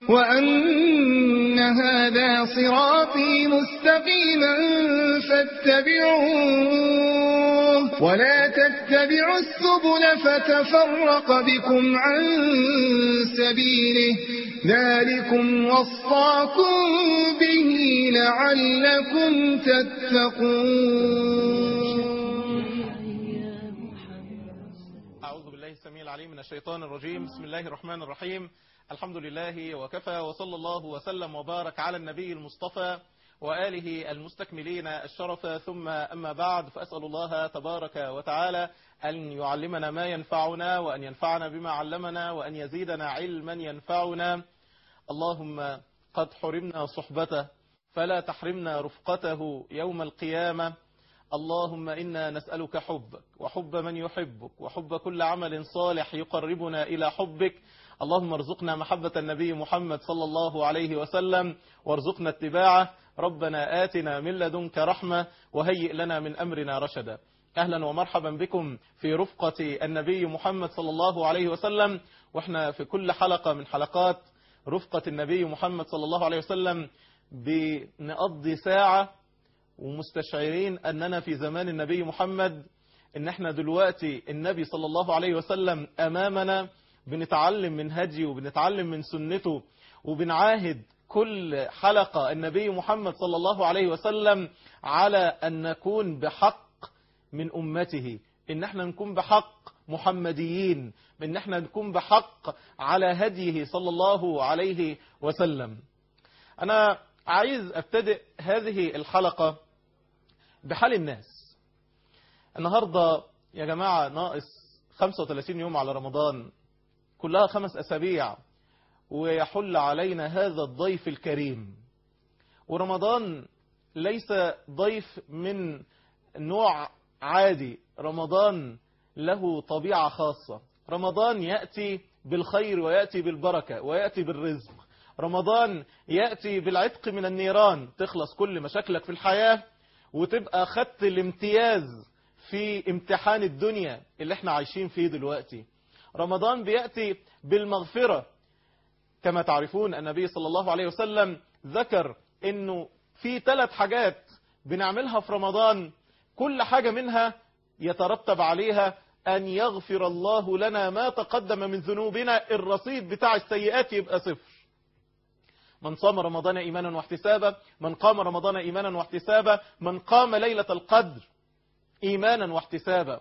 وأن هذا صراطي مستقيما فاتبعوه ولا تتبعوا السبل فتفرق بكم عن سبيله ذلكم وصاكم به لعلكم تتقون أعوذ بالله السميع العليم من الشيطان الرجيم بسم الله الرحمن الرحيم الحمد لله وكفى وصلى الله وسلم وبارك على النبي المصطفى وآله المستكملين الشرف ثم أما بعد فأسأل الله تبارك وتعالى أن يعلمنا ما ينفعنا وأن ينفعنا بما علمنا وأن يزيدنا علما ينفعنا اللهم قد حرمنا صحبته فلا تحرمنا رفقته يوم القيامة اللهم إنا نسألك حبك وحب من يحبك وحب كل عمل صالح يقربنا إلى حبك اللهم ارزقنا محبة النبي محمد صلى الله عليه وسلم وارزقنا اتباعه ربنا آتنا من لدنك رحمة وهيئ لنا من أمرنا رشدا أهلا ومرحبا بكم في رفقة النبي محمد صلى الله عليه وسلم وإحنا في كل حلقة من حلقات رفقة النبي محمد صلى الله عليه وسلم بنقضي ساعة ومستشعرين أننا في زمان النبي محمد إن احنا دلوقتي النبي صلى الله عليه وسلم أمامنا بنتعلم من هديه وبنتعلم من سنته وبنعاهد كل حلقة النبي محمد صلى الله عليه وسلم على أن نكون بحق من أمته إن احنا نكون بحق محمديين إن احنا نكون بحق على هديه صلى الله عليه وسلم أنا عايز أبتدئ هذه الحلقة بحال الناس النهاردة يا جماعة ناقص 35 يوم على رمضان كلها خمس أسابيع ويحل علينا هذا الضيف الكريم ورمضان ليس ضيف من نوع عادي رمضان له طبيعة خاصة رمضان يأتي بالخير ويأتي بالبركة ويأتي بالرزق رمضان يأتي بالعتق من النيران تخلص كل مشاكلك في الحياة وتبقى خدت الامتياز في امتحان الدنيا اللي احنا عايشين فيه دلوقتي رمضان بيأتي بالمغفرة كما تعرفون النبي صلى الله عليه وسلم ذكر انه في ثلاث حاجات بنعملها في رمضان كل حاجة منها يترتب عليها أن يغفر الله لنا ما تقدم من ذنوبنا الرصيد بتاع السيئات يبقى صفر من صام رمضان إيمانا واحتسابا من قام رمضان إيمانا واحتسابا من قام ليلة القدر إيمانا واحتسابا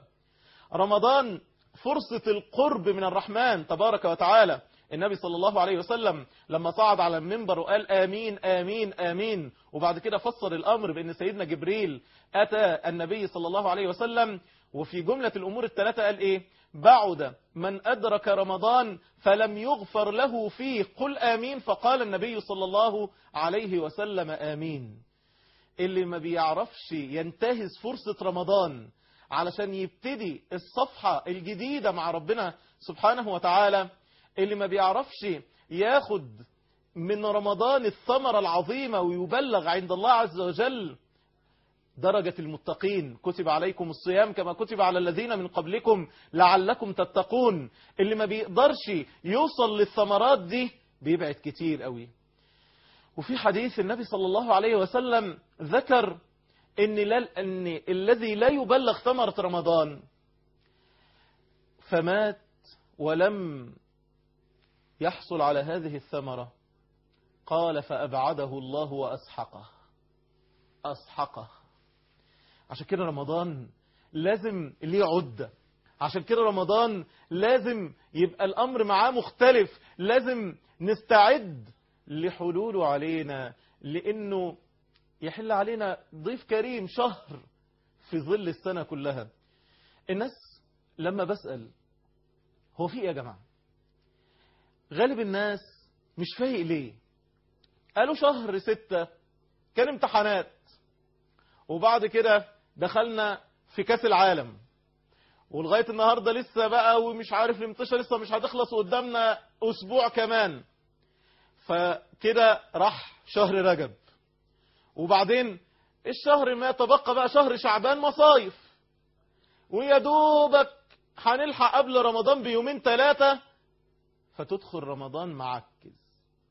رمضان فرصة القرب من الرحمن تبارك وتعالى النبي صلى الله عليه وسلم لما صعد على المنبر وقال آمين آمين آمين وبعد كده فسر الأمر بأن سيدنا جبريل أتى النبي صلى الله عليه وسلم وفي جملة الأمور الثلاثة قال إيه بعد من أدرك رمضان فلم يغفر له فيه قل آمين فقال النبي صلى الله عليه وسلم آمين اللي ما بيعرفش ينتهز فرصة رمضان علشان يبتدي الصفحة الجديدة مع ربنا سبحانه وتعالى اللي ما بيعرفش ياخد من رمضان الثمرة العظيمة ويبلغ عند الله عز وجل درجة المتقين كتب عليكم الصيام كما كتب على الذين من قبلكم لعلكم تتقون اللي ما بيقدرش يوصل للثمرات دي بيبعد كتير قوي وفي حديث النبي صلى الله عليه وسلم ذكر إن, لا إن الذي لا يبلغ ثمرة رمضان فمات ولم يحصل على هذه الثمرة قال فأبعده الله وأسحقه أسحقه عشان كده رمضان لازم ليه عدة عشان كده رمضان لازم يبقى الأمر معاه مختلف لازم نستعد لحلوله علينا لأنه يحل علينا ضيف كريم شهر في ظل السنة كلها الناس لما بسأل هو في ايه يا جماعة غالب الناس مش فايق ليه قالوا شهر ستة كان امتحانات وبعد كده دخلنا في كاس العالم ولغاية النهاردة لسه بقى ومش عارف الامتشة لسه مش هتخلص قدامنا أسبوع كمان فكده راح شهر رجب وبعدين الشهر ما يتبقى بقى شهر شعبان مصايف ويا دوبك هنلحق قبل رمضان بيومين ثلاثة فتدخل رمضان معكز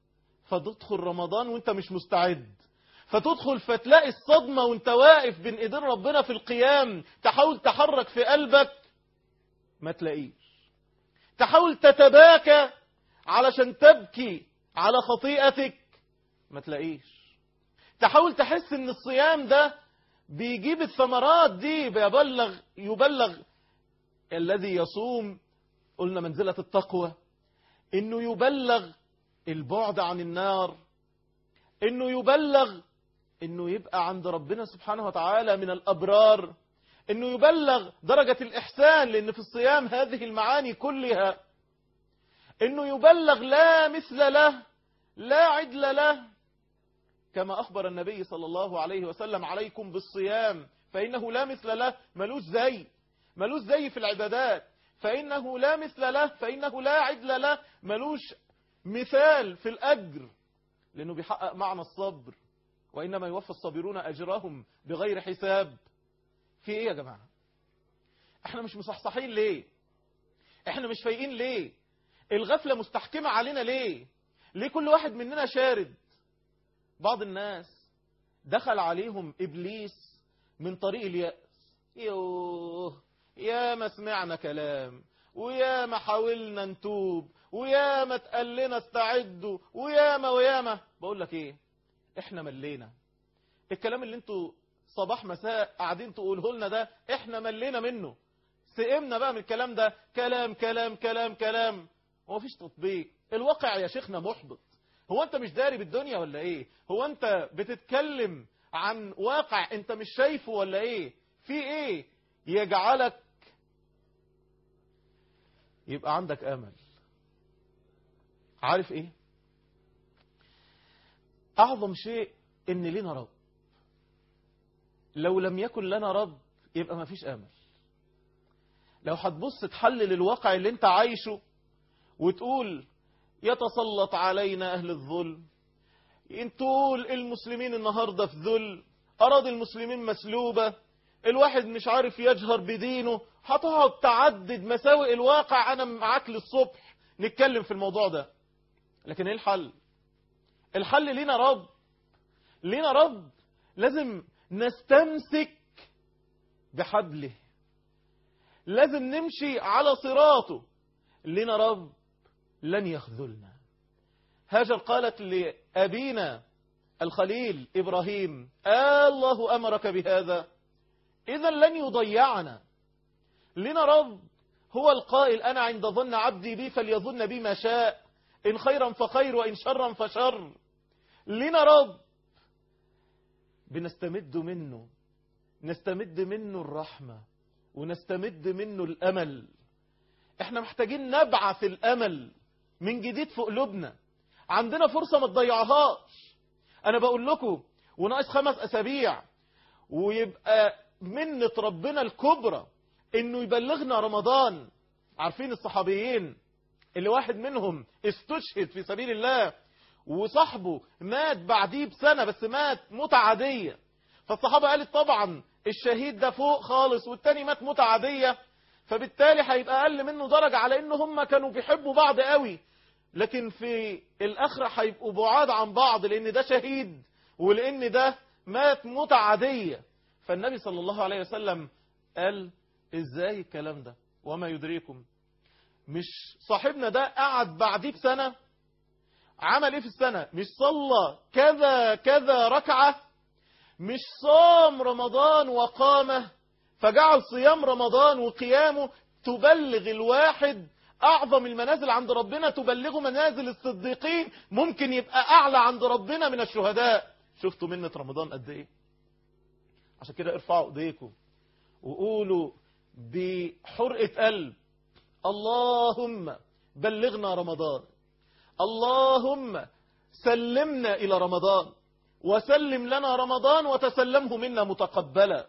فتدخل رمضان وانت مش مستعد فتدخل فتلاقي الصدمة وانت واقف بين ايدين ربنا في القيام تحاول تحرك في قلبك ما تلاقيش تحاول تتباكى علشان تبكي على خطيئتك ما تلاقيش تحاول تحس ان الصيام ده بيجيب الثمرات دي بيبلغ يبلغ الذي يصوم قلنا منزلة التقوى انه يبلغ البعد عن النار انه يبلغ انه يبقى عند ربنا سبحانه وتعالى من الابرار انه يبلغ درجة الاحسان لان في الصيام هذه المعاني كلها انه يبلغ لا مثل له لا عدل له كما اخبر النبي صلى الله عليه وسلم عليكم بالصيام فانه لا مثل له ملوش زي ملوش زي في العبادات فانه لا مثل له فانه لا عدل له ملوش مثال في الاجر لانه بيحقق معنى الصبر وإنما يوفى الصابرون أجرهم بغير حساب في إيه يا جماعة احنا مش مصحصحين ليه احنا مش فايقين ليه الغفلة مستحكمة علينا ليه ليه كل واحد مننا شارد بعض الناس دخل عليهم إبليس من طريق اليأس يوه يا ما سمعنا كلام ويا ما حاولنا نتوب ويا ما تقال لنا استعدوا ويا ما ويا ما بقول لك ايه احنا ملينا الكلام اللي انتوا صباح مساء قاعدين تقوله لنا ده احنا ملينا منه سئمنا بقى من الكلام ده كلام كلام كلام كلام هو مفيش تطبيق الواقع يا شيخنا محبط هو انت مش داري بالدنيا ولا ايه هو انت بتتكلم عن واقع انت مش شايفه ولا ايه في ايه يجعلك يبقى عندك امل عارف ايه أعظم شيء إن لنا رب لو لم يكن لنا رب يبقى ما فيش أمل لو هتبص تحلل الواقع اللي انت عايشه وتقول يتسلط علينا أهل الظلم تقول المسلمين النهاردة في ذل أراضي المسلمين مسلوبة الواحد مش عارف يجهر بدينه هتقعد تعدد مساوئ الواقع أنا معاك للصبح نتكلم في الموضوع ده لكن ايه الحل الحل لينا رب لينا رب لازم نستمسك بحبله لازم نمشي على صراطه لينا رب لن يخذلنا هاجر قالت لأبينا الخليل إبراهيم آه الله أمرك بهذا إذا لن يضيعنا لنا رب هو القائل أنا عند ظن عبدي بي فليظن بي ما شاء إن خيرا فخير وإن شرا فشر لنا رب بنستمد منه نستمد منه الرحمة ونستمد منه الأمل احنا محتاجين نبعث الأمل من جديد في قلوبنا عندنا فرصة ما تضيعهاش أنا بقول لكم وناقص خمس أسابيع ويبقى منة ربنا الكبرى إنه يبلغنا رمضان عارفين الصحابيين اللي واحد منهم استشهد في سبيل الله وصاحبه مات بعديه بسنة بس مات موتة عادية فالصحابة قالت طبعا الشهيد ده فوق خالص والتاني مات موتة عادية فبالتالي هيبقى أقل منه درجة على إن هم كانوا بيحبوا بعض قوي لكن في الآخرة هيبقوا بعاد عن بعض لأن ده شهيد ولأن ده مات موتة عادية فالنبي صلى الله عليه وسلم قال إزاي الكلام ده وما يدريكم مش صاحبنا ده قعد بعديه بسنة عمل ايه في السنة مش صلى كذا كذا ركعة مش صام رمضان وقامه فجعل صيام رمضان وقيامه تبلغ الواحد أعظم المنازل عند ربنا تبلغه منازل الصديقين ممكن يبقى أعلى عند ربنا من الشهداء شفتوا منة رمضان قد إيه عشان كده ارفعوا ايديكم وقولوا بحرقة قلب اللهم بلغنا رمضان اللهم سلمنا إلى رمضان وسلم لنا رمضان وتسلمه منا متقبلا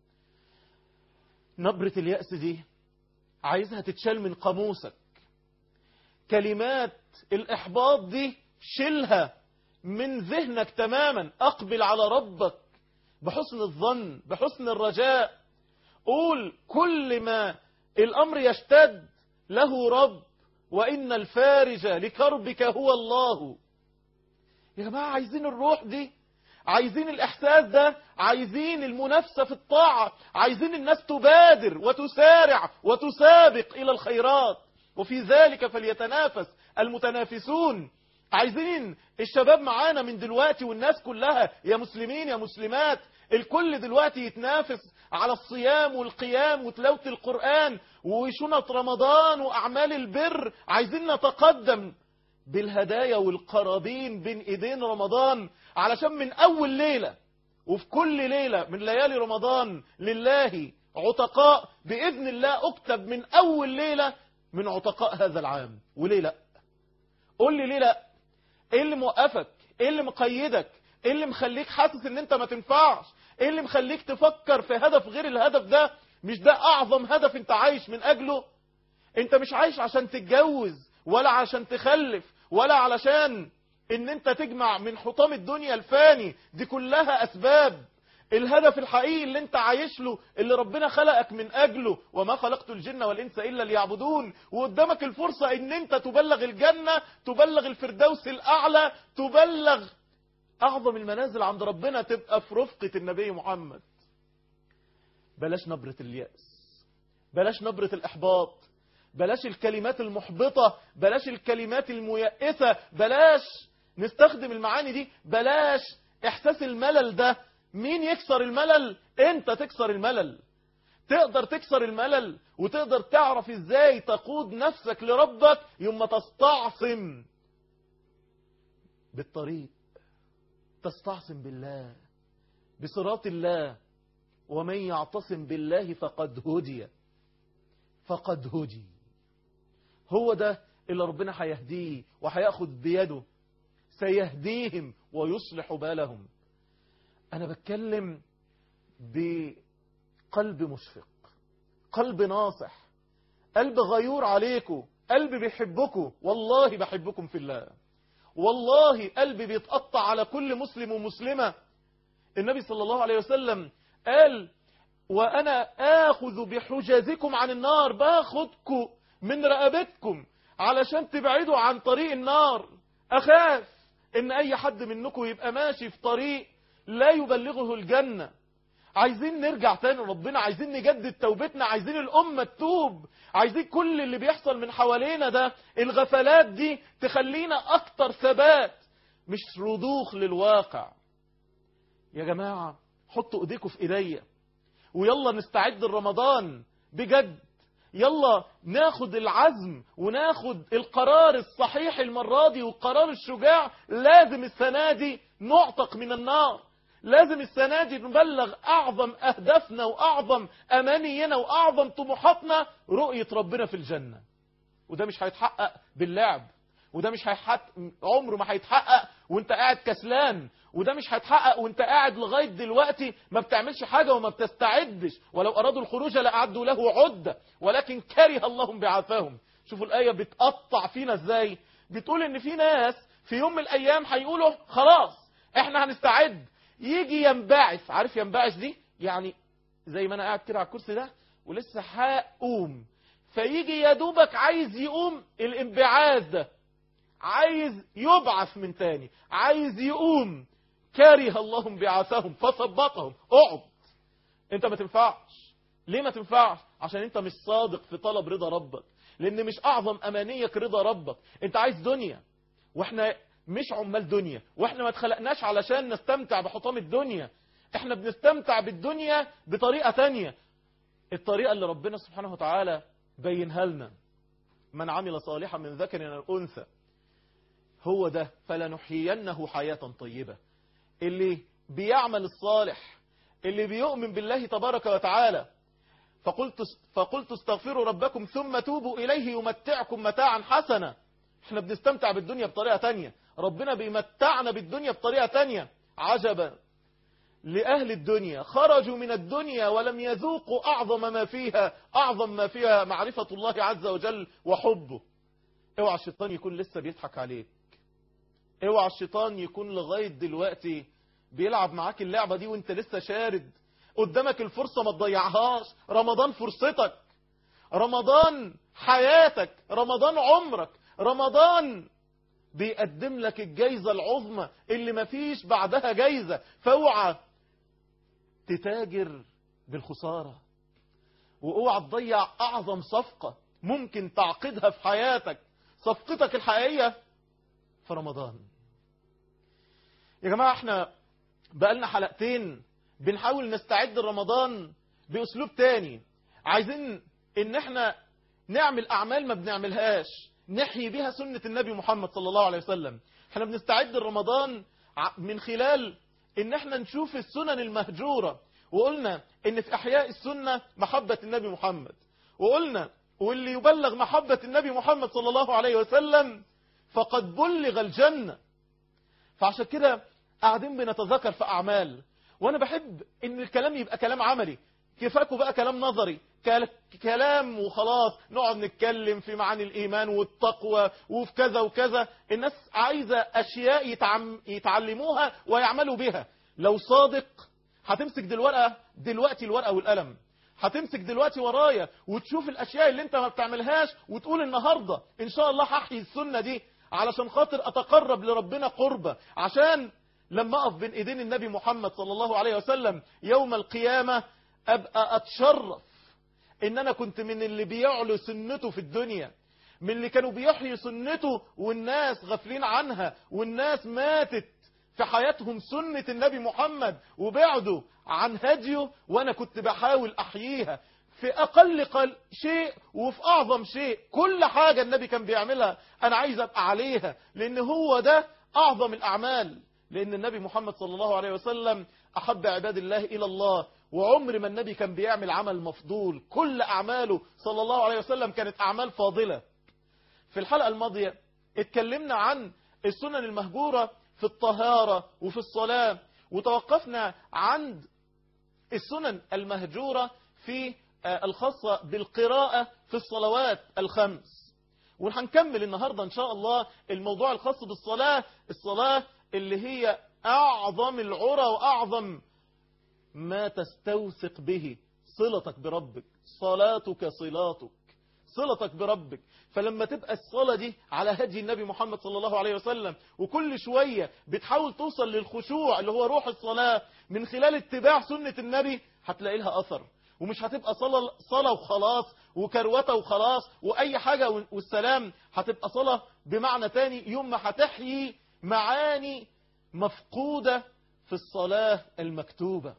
نبرة اليأس دي عايزها تتشال من قاموسك كلمات الإحباط دي شيلها من ذهنك تماما أقبل على ربك بحسن الظن بحسن الرجاء قول كل ما الأمر يشتد له رب وإن الفارج لكربك هو الله يا جماعة عايزين الروح دي عايزين الإحساس ده عايزين المنافسة في الطاعة عايزين الناس تبادر وتسارع وتسابق إلى الخيرات وفي ذلك فليتنافس المتنافسون عايزين الشباب معانا من دلوقتي والناس كلها يا مسلمين يا مسلمات الكل دلوقتي يتنافس على الصيام والقيام وتلاوة القرآن وشنط رمضان وأعمال البر عايزين نتقدم بالهدايا والقرابين بين ايدين رمضان علشان من اول ليلة وفي كل ليلة من ليالي رمضان لله عتقاء بإذن الله اكتب من اول ليلة من عتقاء هذا العام وليه لا قول لي ليه لا ايه اللي موقفك ايه اللي مقيدك ايه اللي مخليك حاسس ان انت ما تنفعش ايه اللي مخليك تفكر في هدف غير الهدف ده مش ده اعظم هدف انت عايش من اجله انت مش عايش عشان تتجوز ولا عشان تخلف ولا علشان ان انت تجمع من حطام الدنيا الفاني دي كلها اسباب الهدف الحقيقي اللي انت عايش له اللي ربنا خلقك من اجله وما خلقت الجن والانس الا ليعبدون وقدامك الفرصة ان انت تبلغ الجنة تبلغ الفردوس الاعلى تبلغ اعظم المنازل عند ربنا تبقى في رفقة النبي محمد بلاش نبرة اليأس بلاش نبرة الاحباط بلاش الكلمات المحبطة بلاش الكلمات الميئسة بلاش نستخدم المعاني دي بلاش احساس الملل ده مين يكسر الملل انت تكسر الملل تقدر تكسر الملل وتقدر تعرف ازاي تقود نفسك لربك يوم ما تستعصم بالطريق تستعصم بالله بصراط الله ومن يعتصم بالله فقد هدي فقد هدي هو ده اللي ربنا هيهديه وهياخد بيده سيهديهم ويصلح بالهم أنا بتكلم بقلب مشفق قلب ناصح قلب غيور عليكم قلب بيحبكم والله بحبكم في الله والله قلبي بيتقطع على كل مسلم ومسلمة النبي صلى الله عليه وسلم قال وأنا آخذ بحجازكم عن النار باخدكم من رقبتكم علشان تبعدوا عن طريق النار أخاف إن أي حد منكم يبقى ماشي في طريق لا يبلغه الجنة عايزين نرجع تاني ربنا عايزين نجدد توبتنا عايزين الأمة تتوب عايزين كل اللي بيحصل من حوالينا ده الغفلات دي تخلينا أكتر ثبات مش رضوخ للواقع يا جماعة حطوا ايديكم في ايديا ويلا نستعد لرمضان بجد يلا ناخد العزم وناخد القرار الصحيح المرة دي والقرار الشجاع لازم السنة دي نعتق من النار لازم السنة دي نبلغ أعظم أهدافنا وأعظم أمانينا وأعظم طموحاتنا رؤية ربنا في الجنة وده مش هيتحقق باللعب وده مش هيحقق عمره ما هيتحقق وانت قاعد كسلان وده مش هيتحقق وانت قاعد لغاية دلوقتي ما بتعملش حاجة وما بتستعدش ولو أرادوا الخروج لأعدوا له عدة ولكن كره الله بعثاهم شوفوا الآية بتقطع فينا ازاي بتقول ان في ناس في يوم من الأيام هيقولوا خلاص احنا هنستعد يجي ينبعث عارف ينبعث دي يعني زي ما انا قاعد كده على الكرسي ده ولسه هقوم فيجي يا دوبك عايز يقوم الانبعاث ده عايز يبعث من تاني عايز يقوم كره الله بعثهم فثبطهم اقعد انت ما تنفعش ليه ما تنفعش عشان انت مش صادق في طلب رضا ربك لان مش اعظم امانيك رضا ربك انت عايز دنيا واحنا مش عمال دنيا واحنا ما اتخلقناش علشان نستمتع بحطام الدنيا احنا بنستمتع بالدنيا بطريقة تانية الطريقة اللي ربنا سبحانه وتعالى بينها لنا من عمل صالحا من ذكر او انثى هو ده فلنحيينه حياة طيبة اللي بيعمل الصالح اللي بيؤمن بالله تبارك وتعالى فقلت, فقلت استغفروا ربكم ثم توبوا إليه يمتعكم متاعا حسنا احنا بنستمتع بالدنيا بطريقة تانية ربنا بيمتعنا بالدنيا بطريقة تانية عجبا لأهل الدنيا خرجوا من الدنيا ولم يذوقوا أعظم ما فيها أعظم ما فيها معرفة الله عز وجل وحبه اوعى الشيطان يكون لسه بيضحك عليك اوعى الشيطان يكون لغاية دلوقتي بيلعب معاك اللعبة دي وانت لسه شارد قدامك الفرصة ما تضيعهاش رمضان فرصتك رمضان حياتك رمضان عمرك رمضان بيقدم لك الجايزة العظمى اللي مفيش بعدها جايزة فاوعى تتاجر بالخسارة واوعى تضيع اعظم صفقة ممكن تعقدها في حياتك صفقتك الحقيقية في رمضان يا جماعة احنا بقالنا حلقتين بنحاول نستعد لرمضان باسلوب تاني عايزين ان احنا نعمل اعمال ما بنعملهاش نحيي بها سنة النبي محمد صلى الله عليه وسلم احنا بنستعد لرمضان من خلال ان احنا نشوف السنن المهجورة وقلنا ان في احياء السنة محبة النبي محمد وقلنا واللي يبلغ محبة النبي محمد صلى الله عليه وسلم فقد بلغ الجنة فعشان كده قاعدين بنتذكر في أعمال وأنا بحب إن الكلام يبقى كلام عملي كفاكوا بقى كلام نظري كلام وخلاص نقعد نتكلم في معاني الإيمان والتقوى وفي كذا وكذا الناس عايزة أشياء يتعم يتعلموها ويعملوا بها لو صادق هتمسك دلوقتي دلوقتي الورقة والقلم هتمسك دلوقتي ورايا وتشوف الأشياء اللي انت ما بتعملهاش وتقول النهاردة إن شاء الله هحيي السنة دي علشان خاطر أتقرب لربنا قربة عشان لما أقف بين إيدين النبي محمد صلى الله عليه وسلم يوم القيامة أبقى أتشرف إن أنا كنت من اللي بيعلو سنته في الدنيا من اللي كانوا بيحيي سنته والناس غافلين عنها والناس ماتت في حياتهم سنة النبي محمد وبعدوا عن هديه وأنا كنت بحاول أحييها في أقل قل شيء وفي أعظم شيء كل حاجة النبي كان بيعملها أنا عايز أبقى عليها لأن هو ده أعظم الأعمال لأن النبي محمد صلى الله عليه وسلم أحب عباد الله إلى الله وعمر ما النبي كان بيعمل عمل مفضول كل أعماله صلى الله عليه وسلم كانت أعمال فاضلة في الحلقة الماضية اتكلمنا عن السنن المهجورة في الطهارة وفي الصلاة وتوقفنا عند السنن المهجورة في الخاصة بالقراءة في الصلوات الخمس وهنكمل النهاردة إن شاء الله الموضوع الخاص بالصلاة الصلاة اللي هي أعظم العرى وأعظم ما تستوثق به صلتك بربك صلاتك صلاتك صلتك بربك فلما تبقى الصلاة دي على هدي النبي محمد صلى الله عليه وسلم وكل شوية بتحاول توصل للخشوع اللي هو روح الصلاة من خلال اتباع سنة النبي هتلاقي لها أثر ومش هتبقى صلاة, صلاة وخلاص وكروته وخلاص وأي حاجة والسلام هتبقى صلاة بمعنى تاني يوم ما هتحيي معاني مفقودة في الصلاة المكتوبة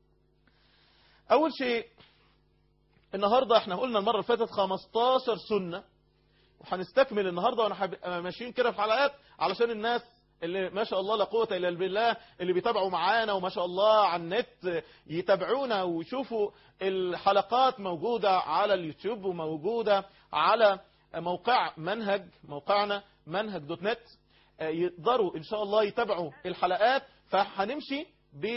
أول شيء النهاردة احنا قلنا المرة اللي فاتت 15 سنة وهنستكمل النهاردة وانا ماشيين كده في حلقات علشان الناس اللي ما شاء الله لا قوة إلا بالله اللي بيتابعوا معانا وما شاء الله على النت يتابعونا ويشوفوا الحلقات موجودة على اليوتيوب وموجودة على موقع منهج موقعنا منهج دوت نت يقدروا إن شاء الله يتابعوا الحلقات فهنمشي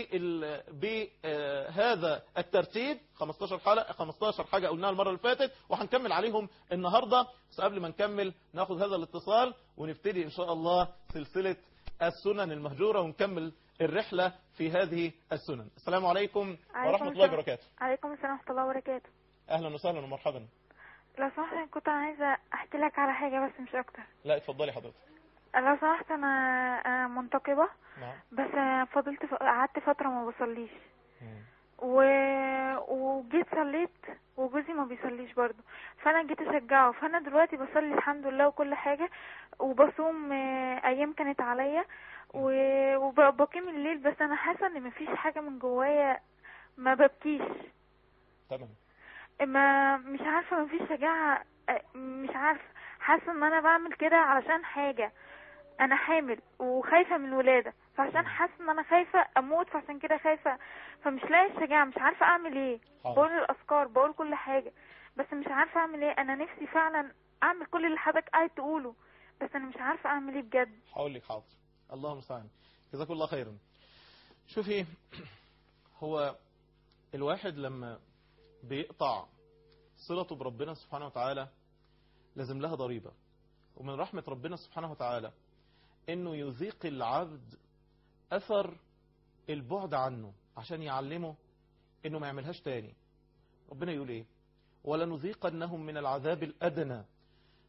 بهذا الترتيب 15 حلقة 15 حاجة قلناها المرة اللي فاتت وهنكمل عليهم النهاردة بس قبل ما نكمل ناخد هذا الاتصال ونبتدي إن شاء الله سلسلة السنن المهجورة ونكمل الرحلة في هذه السنن السلام عليكم ورحمة الله وبركاته عليكم السلام ورحمة الله وبركاته أهلا وسهلا ومرحبا لو سمحت كنت عايزة أحكي لك على حاجة بس مش أكتر لا اتفضلي حضرتك لو سمحت أنا أنا منتقبة نعم بس فضلت ف- قعدت فترة ما بصليش مم. و... وجيت صليت وجوزي ما بيصليش برضه فانا جيت اشجعه فانا دلوقتي بصلي الحمد لله وكل حاجه وبصوم آه، ايام كانت عليا و- وبقيم الليل بس انا حاسه ان مفيش حاجه من جوايا ما ببكيش تمام ما مش عارفه مفيش شجاعه آه، مش عارفه حاسه ان انا بعمل كده علشان حاجه انا حامل وخايفه من الولاده فعشان حاسه ان انا خايفه اموت فعشان كده خايفه فمش لاقي الشجاعه مش عارفه اعمل ايه حاضر. بقول الاذكار بقول كل حاجه بس مش عارفه اعمل ايه انا نفسي فعلا اعمل كل اللي حضرتك قاعد تقوله بس انا مش عارفه اعمل ايه بجد هقول لك حاضر الله المستعان جزاك الله خيرا شوفي هو الواحد لما بيقطع صلته بربنا سبحانه وتعالى لازم لها ضريبة ومن رحمة ربنا سبحانه وتعالى انه يذيق العبد اثر البعد عنه عشان يعلمه انه ما يعملهاش تاني ربنا يقول ايه ولنذيقنهم من العذاب الادنى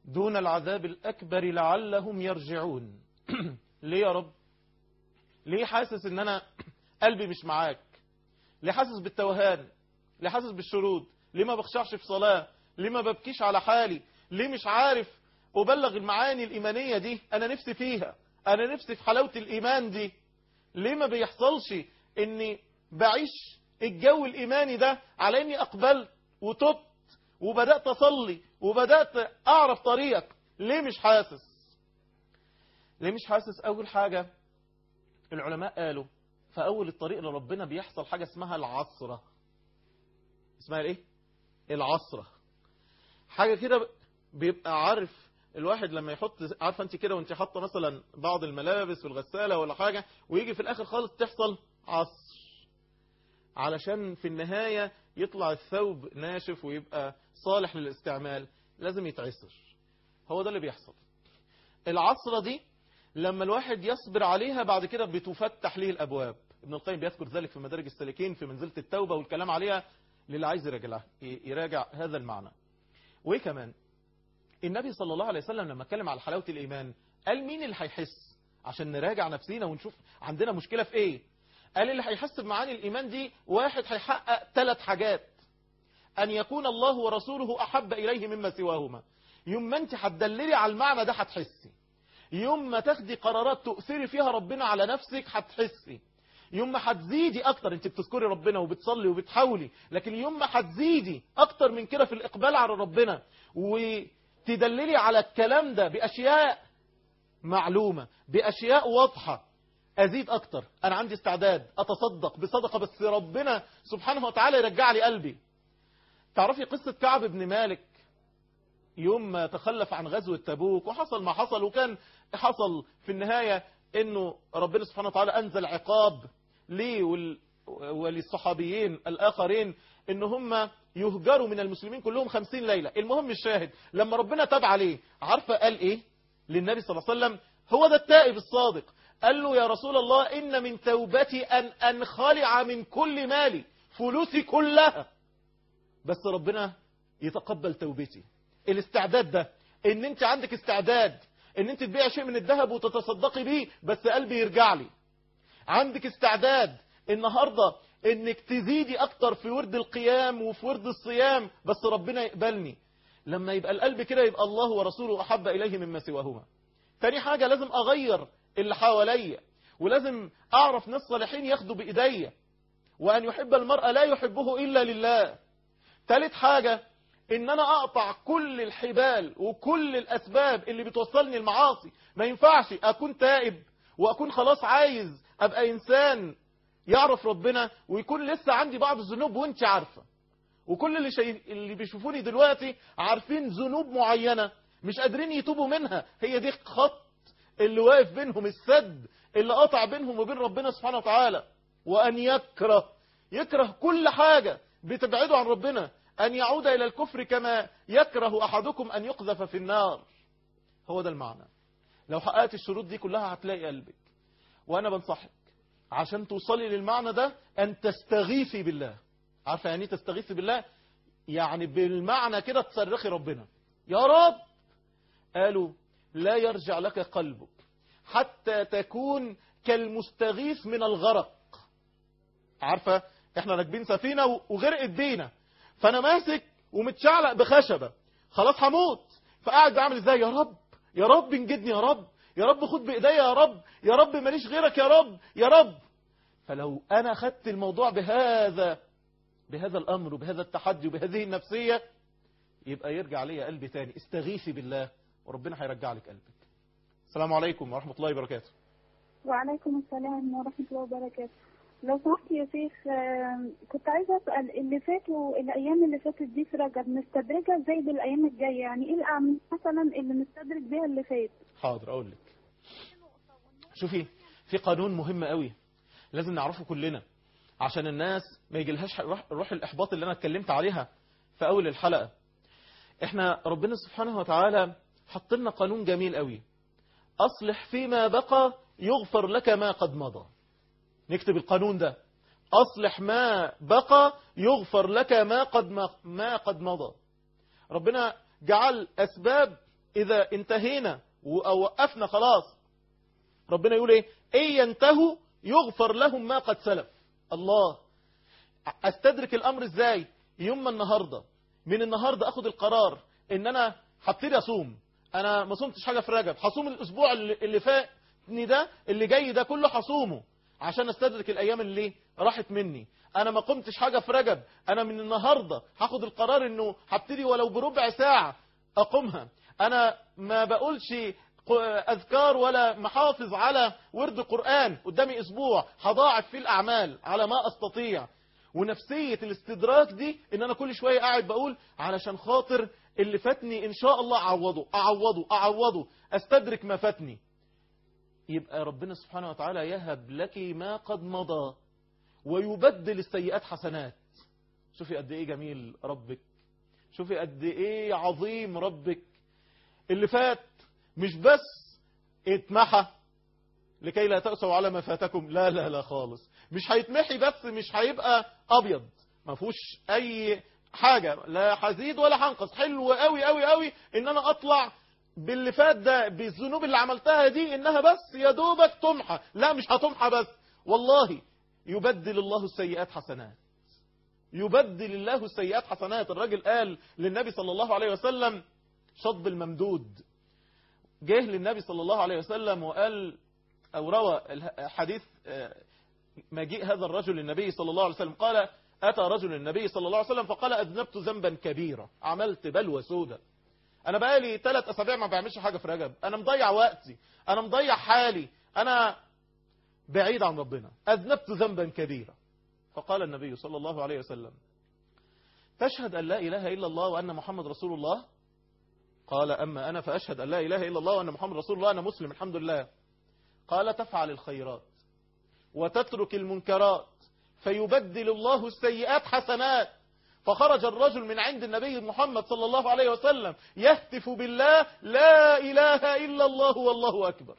دون العذاب الأكبر لعلهم يرجعون ليه يا رب ليه حاسس ان انا قلبي مش معاك ليه حاسس بالتوهان ليه حاسس بالشرود ليه ما بخشعش في صلاة ليه ما ببكيش على حالي ليه مش عارف أبلغ المعاني الإيمانية دي أنا نفسي فيها أنا نفسي في حلاوة الإيمان دي ليه ما بيحصلش إني بعيش الجو الإيماني ده على إني أقبلت وتبت وبدأت أصلي وبدأت أعرف طريقك ليه مش حاسس ليه مش حاسس أول حاجة العلماء قالوا فأول الطريق لربنا بيحصل حاجة اسمها العصرة اسمها الايه العصرة حاجة كده بيبقى عارف الواحد لما يحط عارفه انت كده وانت حاطه مثلا بعض الملابس في الغسالة ولا حاجة ويجي في الاخر خالص تحصل عصر علشان في النهاية يطلع الثوب ناشف ويبقى صالح للاستعمال لازم يتعصر هو ده اللي بيحصل العصرة دي لما الواحد يصبر عليها بعد كده بتفتح ليه الأبواب ابن القيم بيذكر ذلك في مدارج السالكين في منزلة التوبة والكلام عليها للي عايز يراجع يراجع هذا المعنى وايه كمان النبي صلى الله عليه وسلم لما اتكلم على حلاوة الإيمان قال مين اللي هيحس عشان نراجع نفسينا ونشوف عندنا مشكلة في ايه قال اللي هيحس بمعاني الإيمان دي واحد هيحقق ثلاث حاجات أن يكون الله ورسوله أحب إليه مما سواهما يوم ما انت هتدللي على المعنى ده هتحسي يوم ما تاخدي قرارات تؤثري فيها ربنا على نفسك هتحسي يوم ما هتزيدي اكتر انت بتذكري ربنا وبتصلي وبتحاولي لكن يوم ما هتزيدي اكتر من كده في الاقبال على ربنا وتدللي على الكلام ده باشياء معلومة باشياء واضحة ازيد اكتر انا عندي استعداد اتصدق بصدقة بس ربنا سبحانه وتعالى يرجع لي قلبي تعرفي قصة كعب بن مالك يوم ما تخلف عن غزوة تبوك وحصل ما حصل وكان حصل في النهاية انه ربنا سبحانه وتعالى انزل عقاب ليه وال... وللصحابيين الاخرين ان هم يهجروا من المسلمين كلهم خمسين ليلة المهم الشاهد لما ربنا تاب عليه عارفة قال ايه للنبي صلى الله عليه وسلم هو ده التائب الصادق قال له يا رسول الله ان من توبتي ان انخلع من كل مالي فلوسي كلها بس ربنا يتقبل توبتي الاستعداد ده ان انت عندك استعداد ان انت تبيع شيء من الذهب وتتصدقي بيه بس قلبي يرجع لي عندك استعداد النهاردة انك تزيدي اكتر في ورد القيام وفي ورد الصيام بس ربنا يقبلني لما يبقى القلب كده يبقى الله ورسوله احب اليه مما سواهما تاني حاجة لازم اغير اللي حواليا ولازم اعرف ناس صالحين ياخدوا بايديا وان يحب المرأة لا يحبه الا لله تالت حاجة ان انا اقطع كل الحبال وكل الاسباب اللي بتوصلني المعاصي ما ينفعش اكون تائب واكون خلاص عايز ابقى انسان يعرف ربنا ويكون لسه عندي بعض الذنوب وانت عارفة وكل اللي, شي... اللي بيشوفوني دلوقتي عارفين ذنوب معينة مش قادرين يتوبوا منها هي دي خط اللي واقف بينهم السد اللي قطع بينهم وبين ربنا سبحانه وتعالى وان يكره يكره كل حاجة بتبعده عن ربنا أن يعود إلى الكفر كما يكره أحدكم أن يقذف في النار هو ده المعنى لو حققت الشروط دي كلها هتلاقي قلبك وأنا بنصحك عشان توصلي للمعنى ده أن تستغيثي بالله عارفة يعني تستغيثي بالله يعني بالمعنى كده تصرخي ربنا يا رب قالوا لا يرجع لك قلبك حتى تكون كالمستغيث من الغرق عارفة احنا راكبين سفينة وغرقت بينا فانا ماسك ومتشعلق بخشبة خلاص هموت فقاعد بعمل ازاي يا رب يا رب انجدني يا رب يا رب خد بايديا يا رب يا رب ماليش غيرك يا رب يا رب فلو انا خدت الموضوع بهذا بهذا الامر وبهذا التحدي وبهذه النفسية يبقى يرجع لي قلبي تاني استغيثي بالله وربنا هيرجع لك قلبك السلام عليكم ورحمة الله وبركاته وعليكم السلام ورحمة الله وبركاته لو سمحت يا شيخ كنت عايزة أسأل اللي فاتوا الأيام اللي فاتت دي في رجب نستدرجها ازاي بالأيام الجاية يعني إيه الأعمال مثلا اللي نستدرج بيها اللي فات حاضر أقول لك شوفي في قانون مهم قوي لازم نعرفه كلنا عشان الناس ما يجيلهاش روح الإحباط اللي أنا اتكلمت عليها في أول الحلقة احنا ربنا سبحانه وتعالى حط لنا قانون جميل قوي أصلح فيما بقى يغفر لك ما قد مضى نكتب القانون ده أصلح ما بقى يغفر لك ما قد ما قد مضى ربنا جعل أسباب إذا انتهينا أو وقفنا خلاص ربنا يقول إيه إن ينتهوا يغفر لهم ما قد سلف الله استدرك الامر ازاي يوم ما النهاردة من النهاردة اخد القرار ان انا هبتدي اصوم انا ما صمتش حاجة في رجب هصوم الاسبوع اللي اللي فاتني ده اللي جاي ده كله هصومه عشان استدرك الايام اللي راحت مني انا ما قمتش حاجة في رجب انا من النهاردة هاخد القرار انه هبتدي ولو بربع ساعة اقومها انا ما بقولش اذكار ولا محافظ على ورد قرآن قدامي اسبوع هضاعف فيه الاعمال على ما استطيع ونفسية الاستدراك دي ان انا كل شوية قاعد بقول علشان خاطر اللي فاتني ان شاء الله اعوضه اعوضه اعوضه استدرك ما فاتني يبقى ربنا سبحانه وتعالى يهب لك ما قد مضى ويبدل السيئات حسنات شوفي قد ايه جميل ربك شوفي قد ايه عظيم ربك اللي فات مش بس اتمحى لكي لا تأسوا على ما فاتكم لا لا لا خالص مش هيتمحي بس مش هيبقى ابيض ما فيهوش اي حاجة لا هزيد ولا هنقص حلو قوي قوي قوي ان انا اطلع باللي فات ده بالذنوب اللي عملتها دي انها بس يا دوبك تمحى لا مش هتمحى بس والله يبدل الله السيئات حسنات يبدل الله السيئات حسنات الراجل قال للنبي صلى الله عليه وسلم شطب الممدود جه للنبي صلى الله عليه وسلم وقال أو روى حديث مجيء هذا الرجل للنبي صلى الله عليه وسلم قال أتى رجل النبي صلى الله عليه وسلم فقال أذنبت ذنبا كبيرا عملت بلوى سودة أنا بقالي ثلاث أسابيع ما بعملش حاجة في رجب أنا مضيع وقتي أنا مضيع حالي أنا بعيد عن ربنا أذنبت ذنبا كبيرا فقال النبي صلى الله عليه وسلم تشهد أن لا إله إلا الله وأن محمد رسول الله قال أما أنا فأشهد أن لا إله إلا الله وأن محمد رسول الله أنا مسلم الحمد لله قال تفعل الخيرات وتترك المنكرات فيبدل الله السيئات حسنات فخرج الرجل من عند النبي محمد صلى الله عليه وسلم يهتف بالله لا إله إلا الله والله أكبر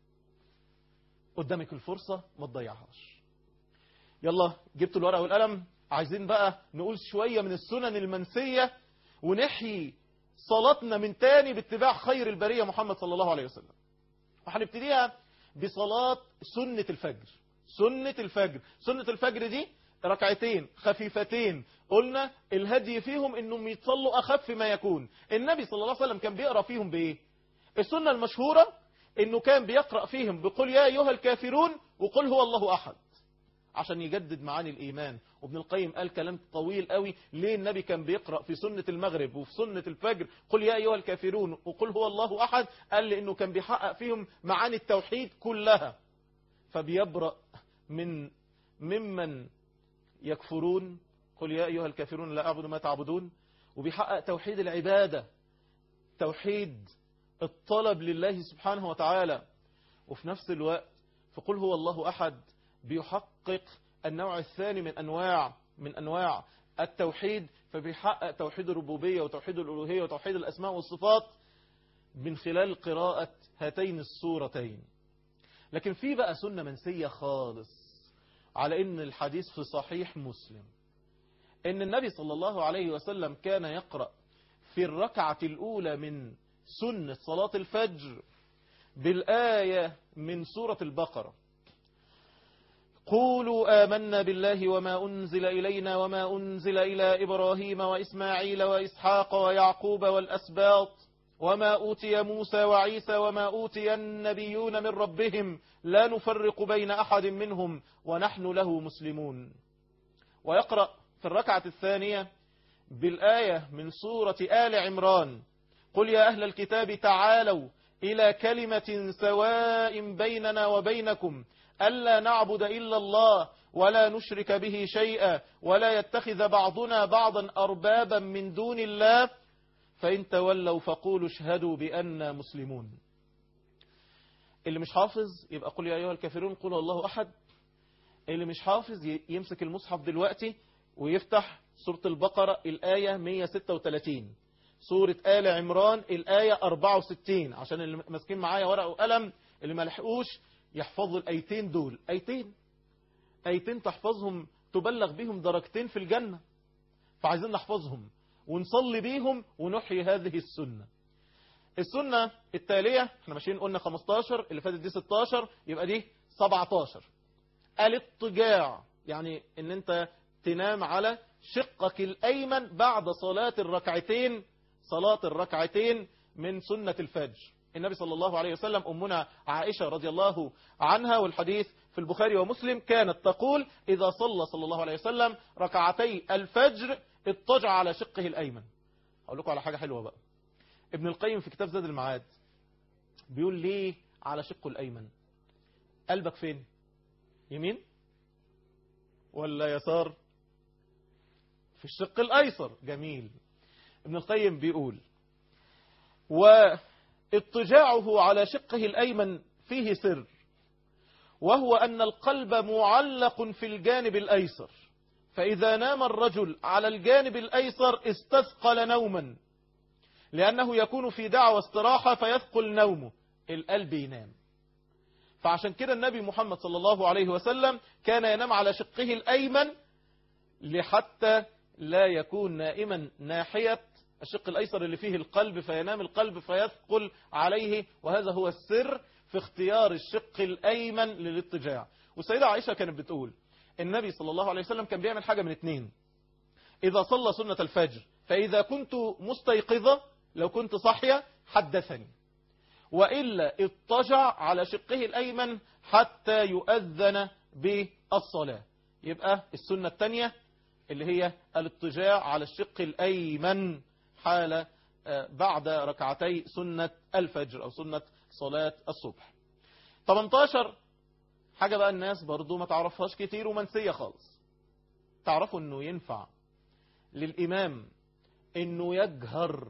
قدامك الفرصة ما تضيعهاش يلا جبت الورقة والقلم عايزين بقى نقول شوية من السنن المنسية ونحيي صلاتنا من تاني باتباع خير البرية محمد صلى الله عليه وسلم وهنبتديها بصلاة سنة الفجر سنة الفجر سنة الفجر دي ركعتين خفيفتين قلنا الهدي فيهم انهم يتصلوا اخف ما يكون النبي صلى الله عليه وسلم كان بيقرأ فيهم بايه السنة المشهورة انه كان بيقرأ فيهم بقول يا ايها الكافرون وقل هو الله احد عشان يجدد معاني الإيمان وابن القيم قال كلام طويل قوي ليه النبي كان بيقرأ في سنة المغرب وفي سنة الفجر قل يا أيها الكافرون وقل هو الله أحد قال لأنه كان بيحقق فيهم معاني التوحيد كلها فبيبرأ من ممن يكفرون قل يا أيها الكافرون لا أعبد ما تعبدون وبيحقق توحيد العبادة توحيد الطلب لله سبحانه وتعالى وفي نفس الوقت فقل هو الله أحد بيحقق النوع الثاني من أنواع من أنواع التوحيد فبيحقق توحيد الربوبية وتوحيد الألوهية وتوحيد الأسماء والصفات من خلال قراءة هاتين السورتين لكن في بقى سنة منسية خالص على ان الحديث في صحيح مسلم ان النبي صلى الله عليه وسلم كان يقرأ في الركعة الأولى من سنة صلاة الفجر بالآية من سورة البقرة قولوا آمنا بالله وما أنزل إلينا وما أنزل إلى إبراهيم وإسماعيل وإسحاق ويعقوب والأسباط وما أوتي موسى وعيسى وما أوتي النبيون من ربهم لا نفرق بين أحد منهم ونحن له مسلمون ويقرأ في الركعة الثانية بالآية من سورة آل عمران قل يا أهل الكتاب تعالوا إلى كلمة سواء بيننا وبينكم ألا نعبد إلا الله ولا نشرك به شيئا ولا يتخذ بعضنا بعضا أربابا من دون الله فإن تولوا فقولوا اشهدوا بأننا مسلمون اللي مش حافظ يبقى قل يا أيها الكافرون قل الله أحد اللي مش حافظ يمسك المصحف دلوقتي ويفتح سورة البقرة الآية 136 سورة آل عمران الآية 64 عشان اللي ماسكين معايا ورق وقلم اللي ما لحقوش يحفظوا الآيتين دول آيتين آيتين تحفظهم تبلغ بيهم درجتين في الجنة فعايزين نحفظهم ونصلي بيهم ونحيي هذه السنة السنة التالية احنا ماشيين قلنا 15 اللي فاتت دي 16 يبقى دي 17 الاضطجاع يعني ان انت تنام على شقك الايمن بعد صلاة الركعتين صلاة الركعتين من سنة الفجر النبي صلى الله عليه وسلم أمنا عائشة رضي الله عنها والحديث في البخاري ومسلم كانت تقول إذا صلى صلى الله عليه وسلم ركعتي الفجر اضطجع على شقه الأيمن أقول لكم على حاجة حلوة بقى ابن القيم في كتاب زاد المعاد بيقول ليه على شقه الأيمن قلبك فين يمين ولا يسار في الشق الأيسر جميل ابن القيم بيقول واضطجاعه على شقه الأيمن فيه سر وهو أن القلب معلق في الجانب الأيسر فإذا نام الرجل على الجانب الأيسر استثقل نوما لأنه يكون في دعوة استراحة فيثقل نومه القلب ينام فعشان كده النبي محمد صلى الله عليه وسلم كان ينام على شقه الأيمن لحتى لا يكون نائما ناحية الشق الأيسر اللي فيه القلب فينام القلب فيثقل عليه وهذا هو السر في اختيار الشق الأيمن للاضطجاع والسيدة عائشة كانت بتقول النبي صلى الله عليه وسلم كان بيعمل حاجة من اتنين إذا صلى سنة الفجر فإذا كنت مستيقظة لو كنت صحية حدثني وإلا اضطجع على شقه الأيمن حتى يؤذن بالصلاة يبقى السنة الثانية اللي هي الاضطجاع على الشق الأيمن حال بعد ركعتي سنة الفجر أو سنة صلاة الصبح 18 حاجة بقى الناس برضو ما تعرفهاش كتير ومنسية خالص تعرفوا انه ينفع للإمام انه يجهر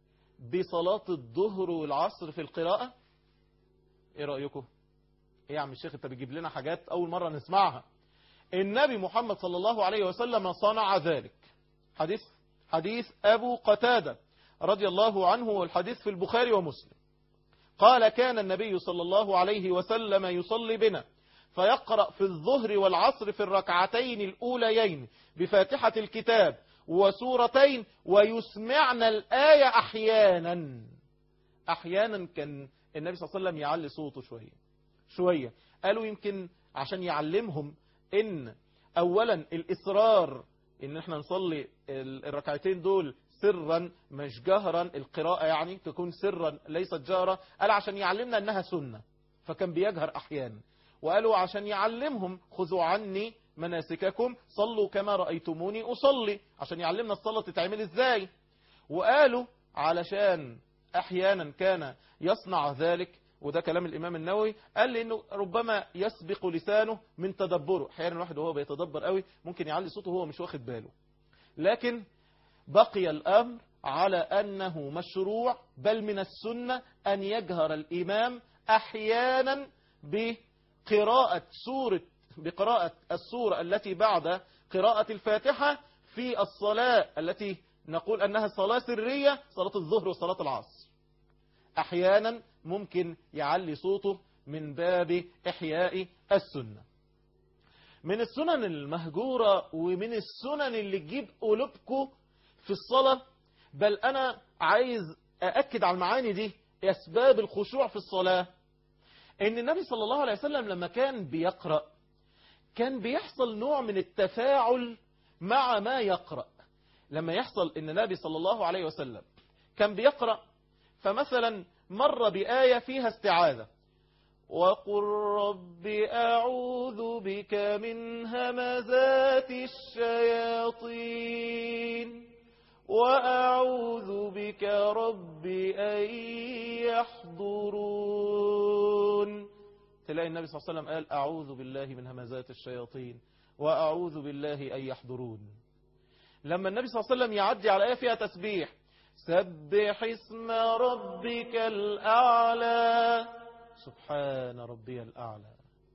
بصلاة الظهر والعصر في القراءة ايه رأيكم ايه يا عم الشيخ انت بتجيب لنا حاجات اول مرة نسمعها النبي محمد صلى الله عليه وسلم صنع ذلك حديث حديث أبو قتادة رضي الله عنه والحديث في البخاري ومسلم قال كان النبي صلى الله عليه وسلم يصلي بنا فيقرأ في الظهر والعصر في الركعتين الأوليين بفاتحة الكتاب وسورتين ويسمعنا الآية أحيانا أحيانا كان النبي صلى الله عليه وسلم يعلي صوته شوية شوية قالوا يمكن عشان يعلمهم ان اولا الاصرار ان احنا نصلي الركعتين دول سرا مش جهرا القراءة يعني تكون سرا ليست جهرا قال عشان يعلمنا انها سنة فكان بيجهر احيانا وقالوا عشان يعلمهم خذوا عني مناسككم صلوا كما رأيتموني أصلي عشان يعلمنا الصلاة تتعمل ازاي وقالوا علشان احيانا كان يصنع ذلك وده كلام الإمام النووي قال لي أنه ربما يسبق لسانه من تدبره أحيانا الواحد وهو بيتدبر قوي ممكن يعلي صوته وهو مش واخد باله لكن بقي الأمر على أنه مشروع بل من السنة أن يجهر الإمام أحيانا بقراءة سورة بقراءة السورة التي بعد قراءة الفاتحة في الصلاة التي نقول أنها صلاة سرية صلاة الظهر وصلاة العصر أحيانا ممكن يعلي صوته من باب إحياء السنة من السنن المهجورة ومن السنن اللي تجيب قلوبكم في الصلاة بل أنا عايز أأكد على المعاني دي أسباب الخشوع في الصلاة إن النبي صلى الله عليه وسلم لما كان بيقرأ كان بيحصل نوع من التفاعل مع ما يقرأ لما يحصل إن النبي صلى الله عليه وسلم كان بيقرأ فمثلا مر بآية فيها استعاذة وقل رب أعوذ بك من همزات الشياطين وأعوذ بك رب أن يحضرون تلاقي النبي صلى الله عليه وسلم قال أعوذ بالله من همزات الشياطين وأعوذ بالله أن يحضرون لما النبي صلى الله عليه وسلم يعدي على آية فيها تسبيح سبح اسم ربك الأعلى سبحان ربي الأعلى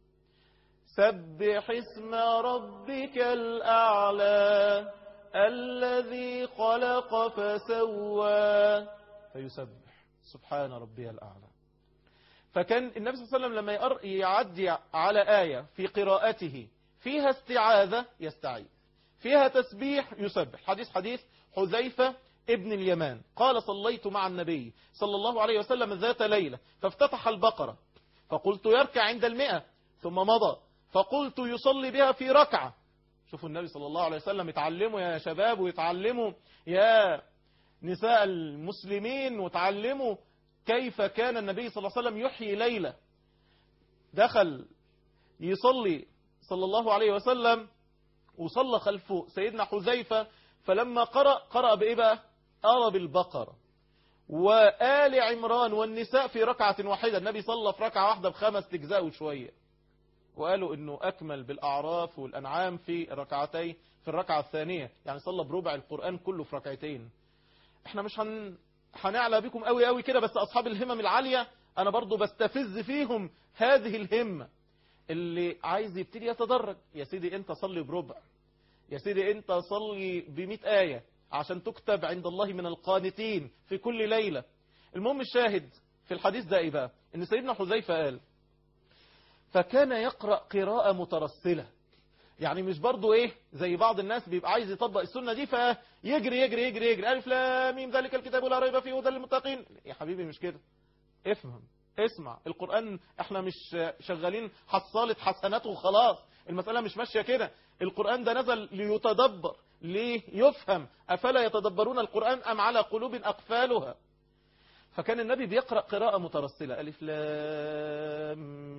سبح اسم ربك الأعلى الذي خلق فسوى فيسبح سبحان ربي الأعلى فكان النبي صلى الله عليه وسلم لما يعدي على آية في قراءته فيها استعاذة يستعيذ فيها تسبيح يسبح حديث حديث حذيفة ابن اليمان قال صليت مع النبي صلى الله عليه وسلم ذات ليلة فافتتح البقرة فقلت يركع عند المئة ثم مضى فقلت يصلي بها في ركعة شوفوا النبي صلى الله عليه وسلم يتعلموا يا شباب ويتعلموا يا نساء المسلمين وتعلموا كيف كان النبي صلى الله عليه وسلم يحيي ليلة دخل يصلي صلى الله عليه وسلم وصلى خلفه سيدنا حذيفة فلما قرأ قرأ بإيه بقى أرى بالبقرة وآل عمران والنساء في ركعة واحدة النبي صلى في ركعة واحدة بخمس تجزاء وشوية وقالوا انه اكمل بالاعراف والانعام في ركعتي في الركعة الثانية يعني صلى بربع القرآن كله في ركعتين احنا مش هن... هنعلى بكم قوي قوي كده بس اصحاب الهمم العالية انا برضو بستفز فيهم هذه الهمة اللي عايز يبتدي يتدرج يا سيدي انت صلي بربع يا سيدي انت صلي بمئة آية عشان تكتب عند الله من القانتين في كل ليلة المهم الشاهد في الحديث ده ايه بقى ان سيدنا حذيفة قال فكان يقرأ قراءة مترسلة يعني مش برضو ايه زي بعض الناس بيبقى عايز يطبق السنة دي فيجري يجري يجري يجري ألف لام ميم ذلك الكتاب لا ريب فيه هدى للمتقين يا حبيبي مش كده افهم اسمع القرآن احنا مش شغالين حصالة حسنات وخلاص المسألة مش ماشية كده القرآن ده نزل ليتدبر ليفهم أفلا يتدبرون القرآن أم على قلوب أقفالها فكان النبي بيقرأ قراءة مترسلة ألف لام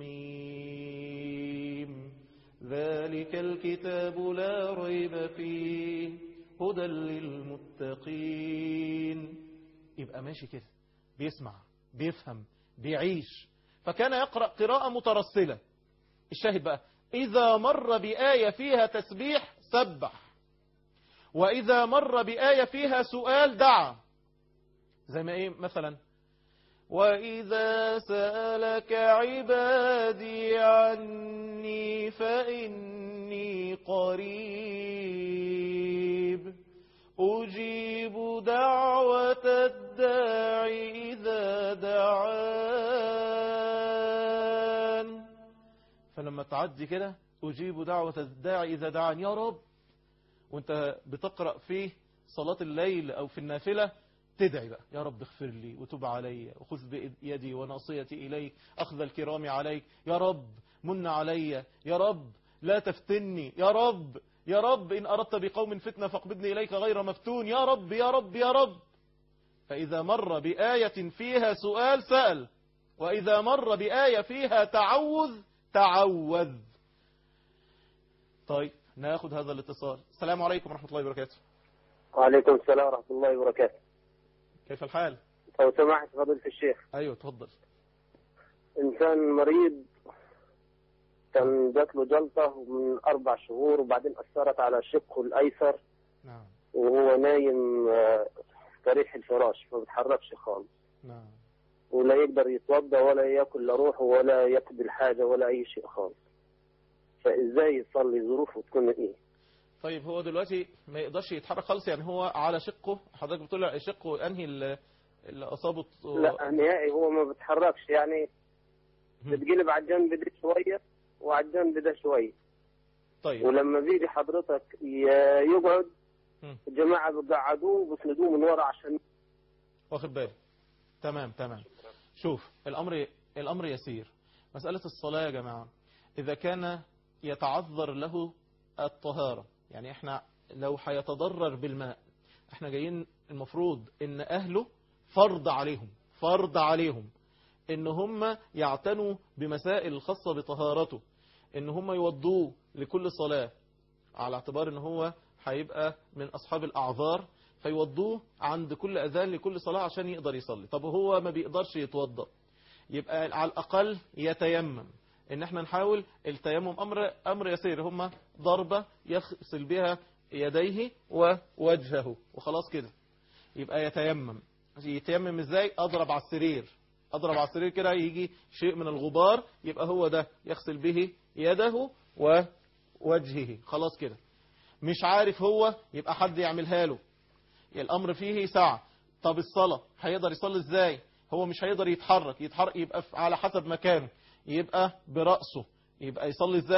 ميم ذلك الكتاب لا ريب فيه هدى للمتقين يبقى ماشي كده بيسمع بيفهم بيعيش فكان يقرأ قراءة مترسلة الشاهد بقى إذا مر بآية فيها تسبيح سبح وإذا مر بآية فيها سؤال دعا زي ما إيه مثلا وإذا سألك عبادي عني فإني قريب أجيب دعوة الداع إذا دعان فلما تعدي كده أجيب دعوة الداع إذا دعان يا رب وانت بتقرأ في صلاة الليل أو في النافلة تدعي بقى يا رب اغفر لي وتب علي وخذ بيدي وناصيتي إليك أخذ الكرام عليك يا رب من علي يا رب لا تفتني يا رب يا رب إن أردت بقوم فتنة فاقبضني إليك غير مفتون يا رب يا رب يا رب فإذا مر بآية فيها سؤال سأل وإذا مر بآية فيها تعوذ تعوذ طيب ناخد هذا الاتصال السلام عليكم ورحمة الله وبركاته وعليكم السلام ورحمة الله وبركاته كيف الحال لو سمحت فضيلة الشيخ أيوة تفضل إنسان مريض كان جات له جلطة من أربع شهور وبعدين أثرت على شقه الأيسر نعم وهو نايم آه، في ريح الفراش ما بيتحركش خالص نعم ولا يقدر يتوضا ولا ياكل لا روحه ولا يقبل حاجة ولا أي شيء خالص فإزاي يصلي ظروفه تكون إيه؟ طيب هو دلوقتي ما يقدرش يتحرك خالص يعني هو على شقه حضرتك بتقول لي شقه انهي اللي اللي اصابه لا نهائي هو ما بيتحركش يعني مم. بتقلب على الجنب ده شوية وعلى الجنب ده شوية طيب ولما بيجي حضرتك ي- يقعد مم. الجماعة بيقعدوه وبيسندوه من ورا عشان واخد بالي تمام تمام شوف الامر الامر يسير مسألة الصلاة يا جماعة اذا كان يتعذر له الطهارة يعني احنا لو هيتضرر بالماء احنا جايين المفروض ان اهله فرض عليهم فرض عليهم ان هم يعتنوا بمسائل الخاصة بطهارته ان هم يوضوه لكل صلاة على اعتبار ان هو هيبقى من اصحاب الاعذار فيوضوه عند كل اذان لكل صلاة عشان يقدر يصلي طب هو ما بيقدرش يتوضا يبقى على الاقل يتيمم ان احنا نحاول التيمم امر امر يسير هم ضربة يغسل بها يديه ووجهه وخلاص كده يبقى يتيمم يتيمم ازاي اضرب على السرير اضرب على السرير كده يجي شيء من الغبار يبقى هو ده يغسل به يده ووجهه خلاص كده مش عارف هو يبقى حد يعملها له الامر فيه ساعة طب الصلاة هيقدر يصلي ازاي هو مش هيقدر يتحرك يتحرك يبقى في- على حسب مكانه يبقى برأسه يبقى يصلي ازاي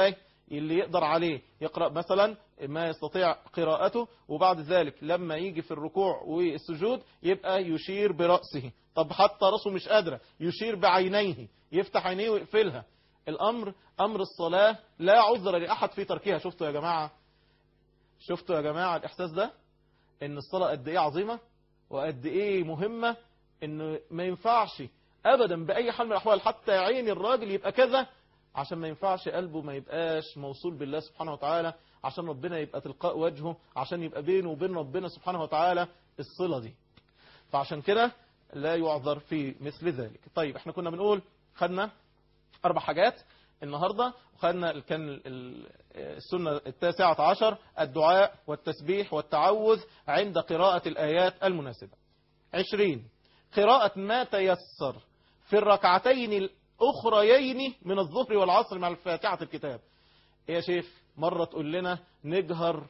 اللي يقدر عليه يقرأ مثلا ما يستطيع قراءته وبعد ذلك لما يجي في الركوع والسجود يبقى يشير برأسه طب حتى رأسه مش قادرة يشير بعينيه يفتح عينيه ويقفلها الأمر أمر الصلاة لا عذر لأحد في تركها شفتوا يا جماعة شفتوا يا جماعة الإحساس ده إن الصلاة قد إيه عظيمة وقد إيه مهمة إنه ما ينفعش أبدا بأي حال من الأحوال حتى عين الراجل يبقى كذا عشان ما ينفعش قلبه ما يبقاش موصول بالله سبحانه وتعالى عشان ربنا يبقى تلقاء وجهه عشان يبقى بينه وبين ربنا سبحانه وتعالى الصلة دي فعشان كده لا يعذر في مثل ذلك طيب احنا كنا بنقول خدنا أربع حاجات النهاردة وخدنا كان السنة التاسعة عشر الدعاء والتسبيح والتعوذ عند قراءة الآيات المناسبة عشرين قراءة ما تيسر في الركعتين الأخريين من الظهر والعصر مع الفاتحة الكتاب يا شيخ مرة تقول لنا نجهر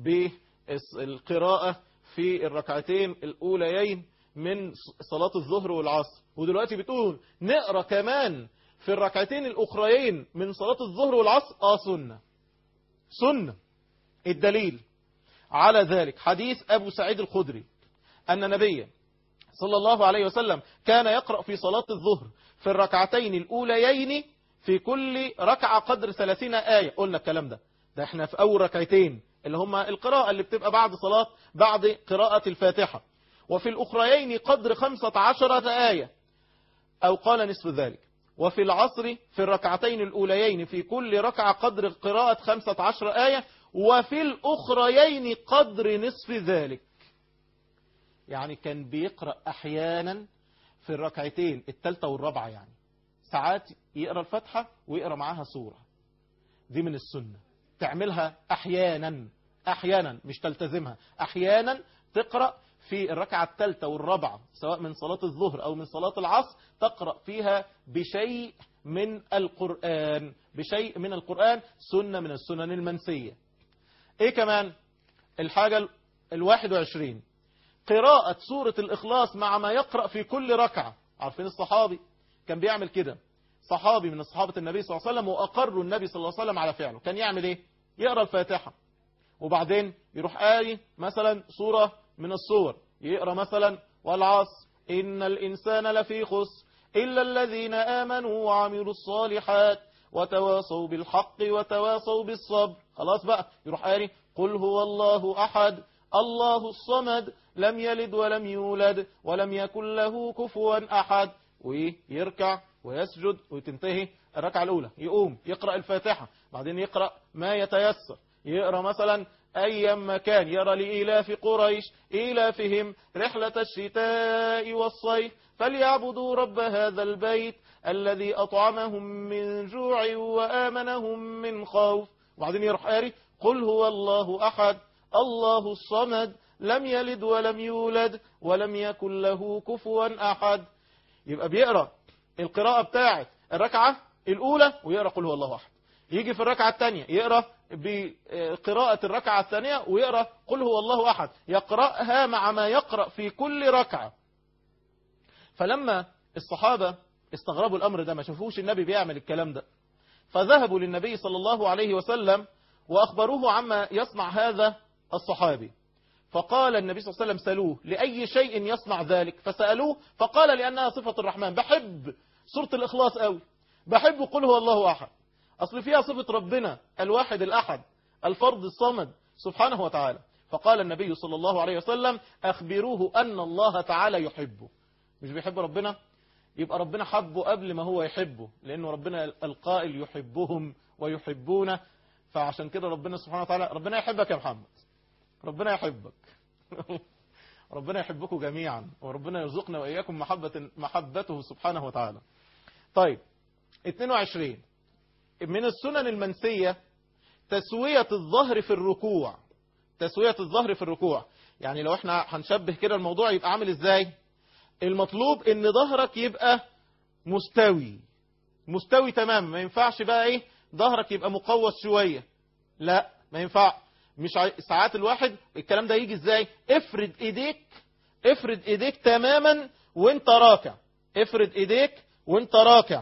بالقراءة في الركعتين الأوليين من صلاة الظهر والعصر ودلوقتي بتقول نقرأ كمان في الركعتين الأخريين من صلاة الظهر والعصر آه سنة سنة الدليل على ذلك حديث أبو سعيد الخدري أن نبي صلى الله عليه وسلم كان يقرأ في صلاة الظهر في الركعتين الأوليين في كل ركعة قدر 30 آية قلنا الكلام ده ده احنا في أول ركعتين اللي هم القراءة اللي بتبقى بعد صلاة بعد قراءة الفاتحة وفي الأخريين قدر 15 آية أو قال نصف ذلك وفي العصر في الركعتين الأوليين في كل ركعة قدر قراءة 15 آية وفي الأخريين قدر نصف ذلك يعني كان بيقرأ أحيانا في الركعتين الثالثة والرابعة يعني ساعات يقرأ الفتحة ويقرأ معاها سورة دي من السنة تعملها أحيانا أحيانا مش تلتزمها أحيانا تقرأ في الركعة الثالثة والرابعة سواء من صلاة الظهر أو من صلاة العصر تقرأ فيها بشيء من القرآن بشيء من القرآن سنة من السنن المنسية إيه كمان الحاجة الواحد وعشرين قراءة سورة الإخلاص مع ما يقرأ في كل ركعة عارفين الصحابي كان بيعمل كده صحابي من صحابة النبي صلى الله عليه وسلم وأقروا النبي صلى الله عليه وسلم على فعله كان يعمل إيه يقرأ الفاتحة وبعدين يروح آي مثلا سورة من الصور يقرأ مثلا والعصر إن الإنسان لفي خسر إلا الذين آمنوا وعملوا الصالحات وتواصوا بالحق وتواصوا بالصبر خلاص بقى يروح قاري قل هو الله أحد الله الصمد لم يلد ولم يولد ولم يكن له كفوا أحد ويركع ويسجد وتنتهي الركعة الأولى يقوم يقرأ الفاتحة بعدين يقرأ ما يتيسر يقرأ مثلا أيام مكان يرى لإيلاف قريش إيلافهم رحلة الشتاء والصيف فليعبدوا رب هذا البيت الذي أطعمهم من جوع وآمنهم من خوف وبعدين يروح قاري قل هو الله أحد الله الصمد لم يلد ولم يولد ولم يكن له كفوا أحد يبقى بيقرأ القراءة بتاعت الركعة الأولى ويقرأ قل هو الله أحد يجي في الركعة الثانية يقرأ بقراءة الركعة الثانية ويقرأ قل هو الله أحد يقرأها مع ما يقرأ في كل ركعة فلما الصحابة استغربوا الأمر ده ما شافوش النبي بيعمل الكلام ده فذهبوا للنبي صلى الله عليه وسلم وأخبروه عما يصنع هذا الصحابي فقال النبي صلى الله عليه وسلم سألوه لأي شيء يصنع ذلك فسألوه فقال لأنها صفة الرحمن بحب سورة الإخلاص قوي بحب قل هو الله أحد أصل فيها صفة ربنا الواحد الأحد الفرد الصمد سبحانه وتعالى فقال النبي صلى الله عليه وسلم أخبروه أن الله تعالى يحبه مش بيحب ربنا يبقى ربنا حبه قبل ما هو يحبه لأنه ربنا القائل يحبهم ويحبونه فعشان كده ربنا سبحانه وتعالى ربنا يحبك يا محمد ربنا يحبك ربنا يحبكم جميعا وربنا يرزقنا وإياكم محبة محبته سبحانه وتعالى طيب 22 من السنن المنسية تسوية الظهر في الركوع تسوية الظهر في الركوع يعني لو احنا هنشبه كده الموضوع يبقى عامل ازاي المطلوب ان ظهرك يبقى مستوي مستوي تمام ما ينفعش بقى ايه ظهرك يبقى مقوس شوية لا ما ينفع مش ع... ساعات الواحد الكلام ده يجي ازاي افرد ايديك افرد ايديك تماما وانت راكع افرد ايديك وانت راكع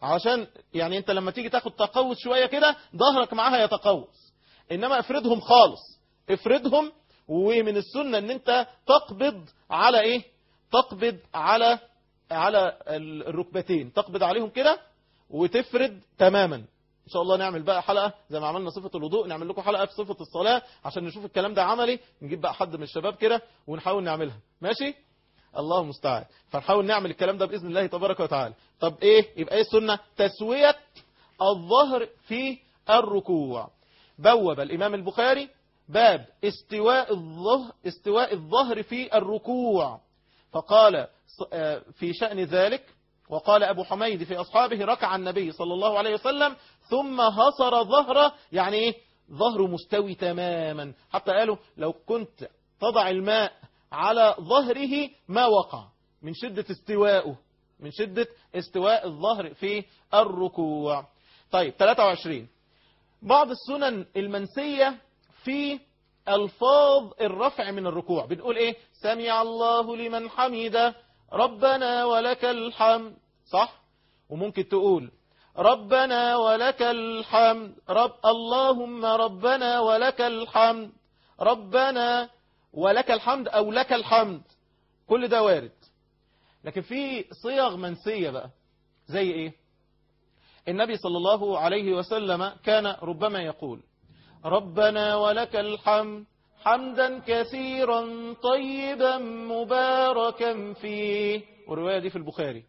عشان يعني انت لما تيجي تاخد تقوس شوية كده ظهرك معاها يتقوس انما افردهم خالص افردهم ومن السنة ان انت تقبض على ايه تقبض على على الركبتين تقبض عليهم كده وتفرد تماما ان شاء الله نعمل بقى حلقة زي ما عملنا صفة الوضوء نعمل لكم حلقة في صفة الصلاة عشان نشوف الكلام ده عملي نجيب بقى حد من الشباب كده ونحاول نعملها ماشي الله المستعان فنحاول نعمل الكلام ده بإذن الله تبارك وتعالى طب ايه يبقى ايه السنة تسوية الظهر في الركوع بوب الإمام البخاري باب استواء الظهر استواء الظهر في الركوع فقال في شأن ذلك وقال أبو حميد في أصحابه ركع النبي صلى الله عليه وسلم ثم هصر ظهره يعني إيه ظهره مستوي تماما حتى قالوا لو كنت تضع الماء على ظهره ما وقع من شدة استوائه من شدة استواء الظهر في الركوع طيب 23 بعض السنن المنسية في الفاظ الرفع من الركوع بنقول ايه سمع الله لمن حمده ربنا ولك الحمد صح وممكن تقول ربنا ولك الحمد رب اللهم ربنا ولك الحمد ربنا ولك الحمد او لك الحمد كل ده وارد لكن في صيغ منسية بقى زي ايه النبي صلى الله عليه وسلم كان ربما يقول ربنا ولك الحمد حمدا كثيرا طيبا مباركا فيه والرواية دي في البخاري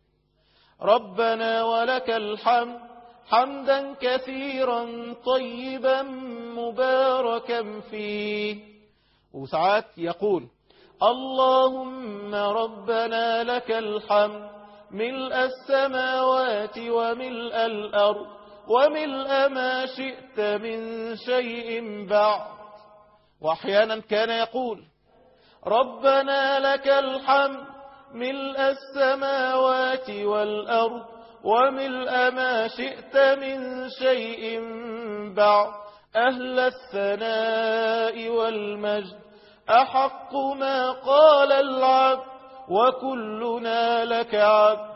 ربنا ولك الحمد حمدا كثيرا طيبا مباركا فيه وساعات يقول اللهم ربنا لك الحمد ملء السماوات وملء الأرض وملء ما شئت من شيء بعد وأحيانا كان يقول ربنا لك الحمد ملء السماوات والأرض وملء ما شئت من شيء بعد أهل الثناء والمجد أحق ما قال العبد وكلنا لك عبد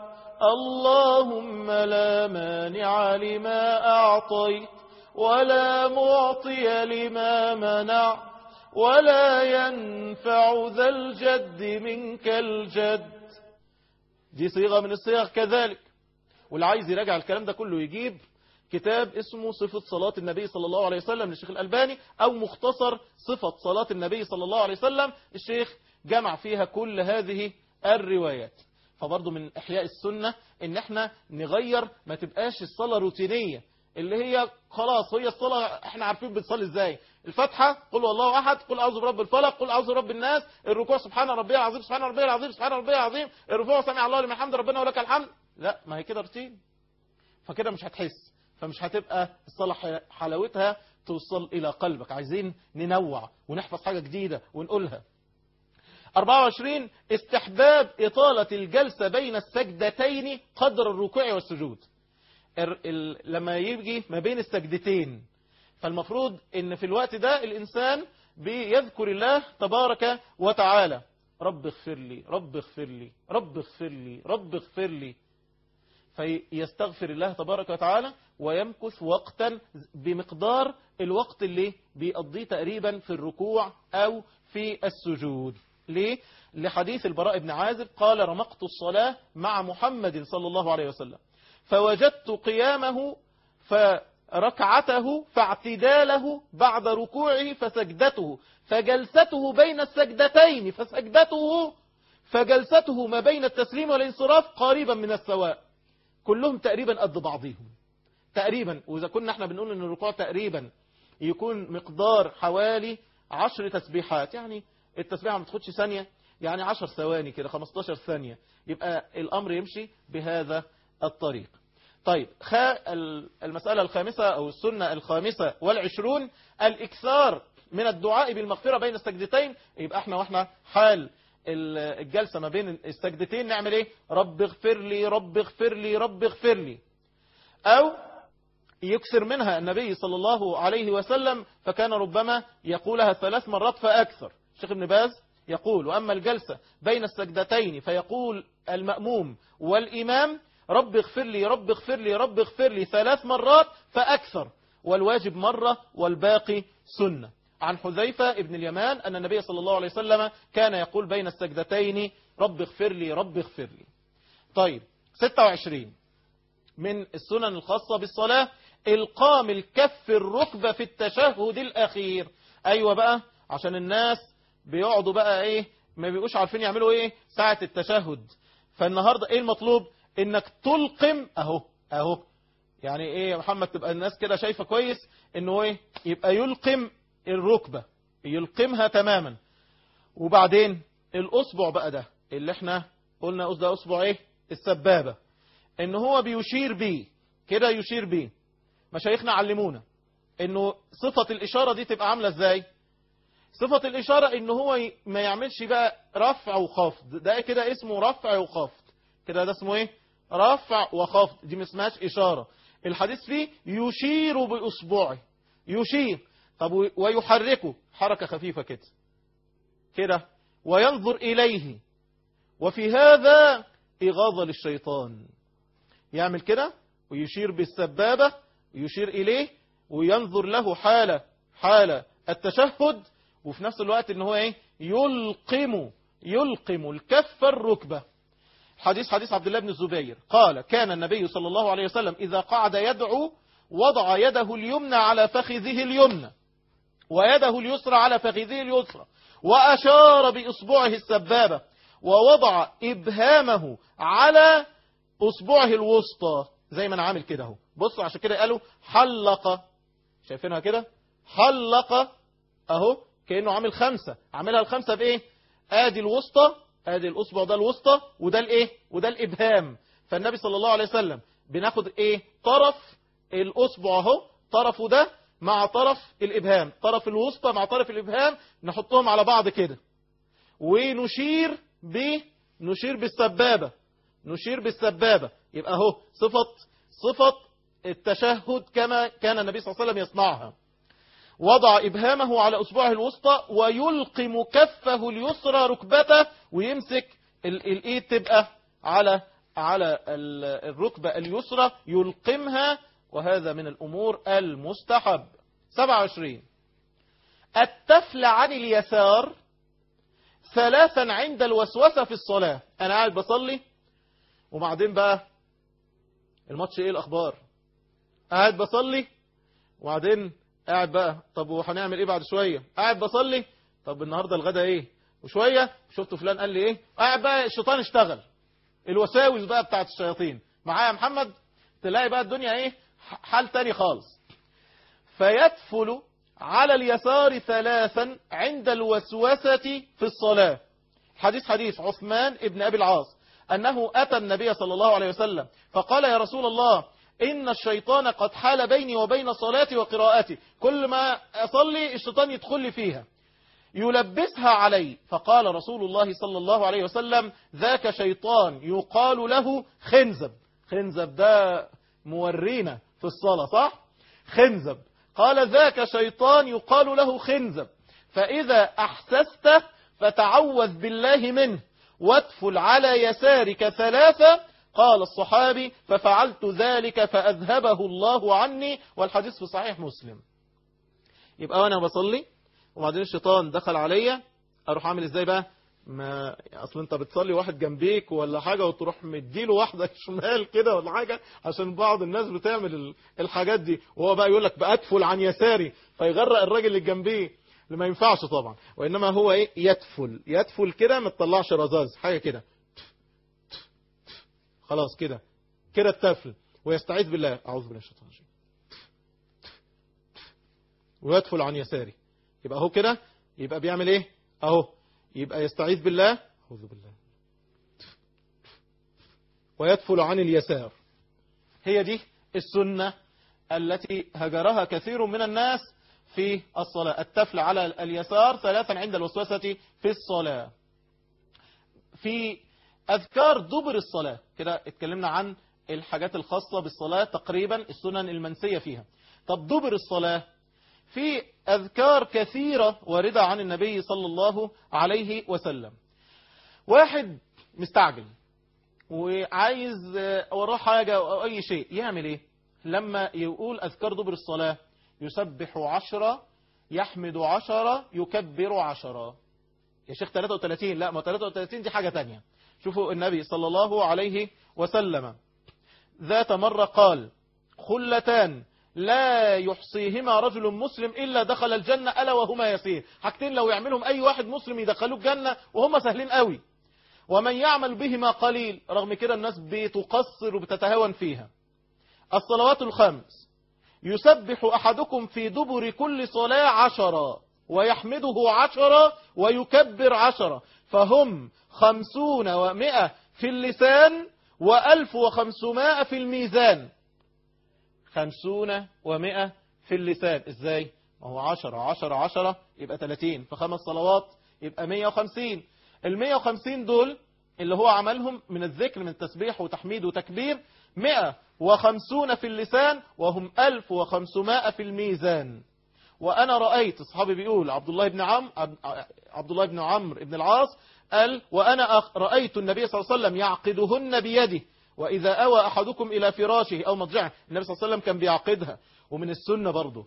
اللهم لا مانع لما أعطيت ولا معطي لما منعت ولا ينفع ذا الجد منك الجد دي صيغة من الصيغ كذلك واللي عايز يراجع الكلام ده كله يجيب كتاب اسمه صفة صلاة النبي صلى الله عليه وسلم للشيخ الألباني أو مختصر صفة صلاة النبي صلى الله عليه وسلم الشيخ جمع فيها كل هذه الروايات فبرضه من إحياء السنة إن احنا نغير ما تبقاش الصلاة روتينية اللي هي خلاص هي الصلاة احنا عارفين بتصلي ازاي الفتحة قل والله احد قل اعوذ برب الفلق قل اعوذ برب الناس الركوع سبحان ربي العظيم سبحان ربي العظيم سبحان ربي العظيم الركوع سمع الله لمن حمد ربنا ولك الحمد لا ما هي كده روتين فكده مش هتحس فمش هتبقى الصلاة حلاوتها توصل إلى قلبك عايزين ننوع ونحفظ حاجة جديدة ونقولها 24 استحباب إطالة الجلسة بين السجدتين قدر الركوع والسجود لما يجي ما بين السجدتين فالمفروض ان في الوقت ده الإنسان بيذكر الله تبارك وتعالى رب اغفر لي رب اغفر لي رب اغفر لي رب اغفر لي فيستغفر الله تبارك وتعالى ويمكث وقتا بمقدار الوقت اللي بيقضيه تقريبا في الركوع أو في السجود ليه؟ لحديث البراء بن عازب قال رمقت الصلاة مع محمد صلى الله عليه وسلم فوجدت قيامه فركعته فاعتداله بعد ركوعه فسجدته فجلسته بين السجدتين فسجدته فجلسته ما بين التسليم والانصراف قريبا من السواء كلهم تقريبا قد بعضهم تقريبا وإذا كنا احنا بنقول ان الركوع تقريبا يكون مقدار حوالي عشر تسبيحات يعني التسبيحة ما تاخدش ثانية يعني عشر ثواني كده 15 ثانية يبقى الأمر يمشي بهذا الطريق طيب المسألة الخامسة أو السنة الخامسة والعشرون الإكثار من الدعاء بالمغفرة بين السجدتين يبقى احنا واحنا حال الجلسة ما بين السجدتين نعمل ايه رب اغفر لي رب اغفر لي رب اغفر لي أو يكثر منها النبي صلى الله عليه وسلم فكان ربما يقولها ثلاث مرات فأكثر الشيخ ابن باز يقول وأما الجلسة بين السجدتين فيقول المأموم والإمام رب اغفر لي رب اغفر لي رب اغفر لي ثلاث مرات فأكثر والواجب مرة والباقي سنة عن حذيفة ابن اليمان أن النبي صلى الله عليه وسلم كان يقول بين السجدتين رب اغفر لي رب اغفر لي طيب 26 من السنن الخاصة بالصلاة القام الكف الركبة في التشهد الأخير أيوة بقى عشان الناس بيقعدوا بقى إيه ما بيبقوش عارفين يعملوا إيه ساعة التشهد فالنهاردة إيه المطلوب إنك تلقم أهو أهو يعني إيه يا محمد تبقى الناس كده شايفة كويس إنه إيه يبقى يلقم الركبة يلقمها تماما وبعدين الأصبع بقى ده اللي احنا قلنا ده أصبع إيه السبابة إن هو بيشير بيه كده يشير بيه مشايخنا علمونا انه صفة الاشارة دي تبقى عاملة ازاي صفة الاشارة ان هو ي- ما يعملش بقى رفع وخفض ده كده اسمه رفع وخفض كده ده اسمه ايه رفع وخفض دي ما اسمهاش اشارة الحديث فيه يشير باصبعه يشير طب و- ويحركه حركة خفيفة كده كده وينظر اليه وفي هذا اغاظة للشيطان يعمل كده ويشير بالسبابة يشير إليه وينظر له حالة حالة التشهد وفي نفس الوقت ان هو ايه يلقم يلقم الكف الركبة حديث حديث عبد الله بن الزبير قال كان النبي صلى الله عليه وسلم إذا قعد يدعو وضع يده اليمنى على فخذه اليمنى ويده اليسرى على فخذه اليسرى وأشار بإصبعه السبابة ووضع إبهامه على أصبعه الوسطى زي ما أنا عامل كده اهو بصوا عشان كده قالوا حلق شايفينها كده حلق أهو كأنه عامل خمسة عاملها الخمسة بإيه آدي الوسطى آدي الأصبع ده الوسطى وده الإيه وده الإبهام فالنبي صلى الله عليه وسلم بناخد إيه طرف الأصبع أهو طرفه ده مع طرف الإبهام طرف الوسطى مع طرف الإبهام نحطهم على بعض كده ونشير ب نشير بالسبابة نشير بالسبابة يبقى اهو صفة صفة التشهد كما كان النبي صلى الله عليه وسلم يصنعها وضع إبهامه على أصبعه الوسطى ويلقم كفه اليسرى ركبته ويمسك ال- الإيد تبقى على على ال- الركبة اليسرى يلقمها وهذا من الأمور المستحب 27 التفل عن اليسار ثلاثا عند الوسوسة في الصلاة أنا قاعد بصلي وبعدين بقى الماتش ايه الاخبار قاعد بصلي وبعدين قاعد بقى طب وهنعمل ايه بعد شوية قاعد بصلي طب النهاردة الغدا ايه وشوية شفت فلان قال لي ايه قاعد بقى الشيطان اشتغل الوساوس بقى بتاعت الشياطين معايا يا محمد تلاقي بقى الدنيا ايه حال تاني خالص فيدفل على اليسار ثلاثا عند الوسوسة في الصلاة حديث حديث عثمان ابن أبي العاص أنه أتى النبي صلى الله عليه وسلم فقال يا رسول الله إن الشيطان قد حال بيني وبين صلاتي وقراءتي كل ما أصلي الشيطان يدخل لي فيها يلبسها علي فقال رسول الله صلى الله عليه وسلم ذاك شيطان يقال له خنزب خنزب ده مورينا في الصلاة صح خنزب قال ذاك شيطان يقال له خنزب فإذا أحسست فتعوذ بالله منه وادفل على يسارك ثلاثة قال الصحابي ففعلت ذلك فأذهبه الله عني والحديث في صحيح مسلم يبقى وانا بصلي وبعدين الشيطان دخل عليا اروح اعمل ازاي بقى ما اصل انت بتصلي واحد جنبيك ولا حاجة وتروح مديله واحدة شمال كده ولا حاجة عشان بعض الناس بتعمل ال- الحاجات دي وهو بقى يقول لك بأدفل عن يساري فيغرق الراجل اللي جنبيه اللي ما ينفعش طبعا وانما هو ايه يدفل يدفل كده ما تطلعش رذاذ حاجة كده خلاص كده كده التفل ويستعيذ بالله اعوذ بالله من الشيطان الرجيم ويدفل عن يساري يبقى هو كده يبقى بيعمل ايه اهو يبقى يستعيذ بالله اعوذ بالله ويدفل عن اليسار هي دي السنة التي هجرها كثير من الناس في الصلاة التفل على اليسار ثلاثا عند الوسوسة في الصلاة في أذكار دبر الصلاة كده اتكلمنا عن الحاجات الخاصة بالصلاة تقريبا السنن المنسية فيها طب دبر الصلاة في أذكار كثيرة واردة عن النبي صلى الله عليه وسلم واحد مستعجل وعايز آه، وراه حاجة أو أي شيء يعمل إيه لما يقول أذكار دبر الصلاة يسبح عشرة يحمد عشرة يكبر عشرة يا شيخ 33 لا ما 33 دي حاجة تانية شوفوا النبي صلى الله عليه وسلم ذات مرة قال خلتان لا يحصيهما رجل مسلم إلا دخل الجنة ألا وهما يسير حاجتين لو يعملهم أي واحد مسلم يدخلوه الجنة وهم سهلين قوي ومن يعمل بهما قليل رغم كده الناس بتقصر وبتتهاون فيها الصلوات الخمس يسبح أحدكم في دبر كل صلاة عشرة ويحمده عشرة ويكبر عشرة فهم خمسون ومائة في اللسان وألف وخمسمائة في الميزان خمسون ومائة في اللسان ازاي ما هو عشرة عشرة عشرة يبقى تلاتين في خمس صلوات يبقى مية وخمسين المية وخمسين دول اللي هو عملهم من الذكر من تسبيح وتحميد وتكبير مئة وخمسون في اللسان وهم ألف وخمسمائة في الميزان وأنا رأيت أصحابي بيقول عبد الله بن عم عبد الله بن عمرو بن العاص قال وأنا أخ- رأيت النبي صلى الله عليه وسلم يعقدهن بيده وإذا أوى أحدكم إلى فراشه أو مضجعه النبي صلى الله عليه وسلم كان بيعقدها ومن السنة برضه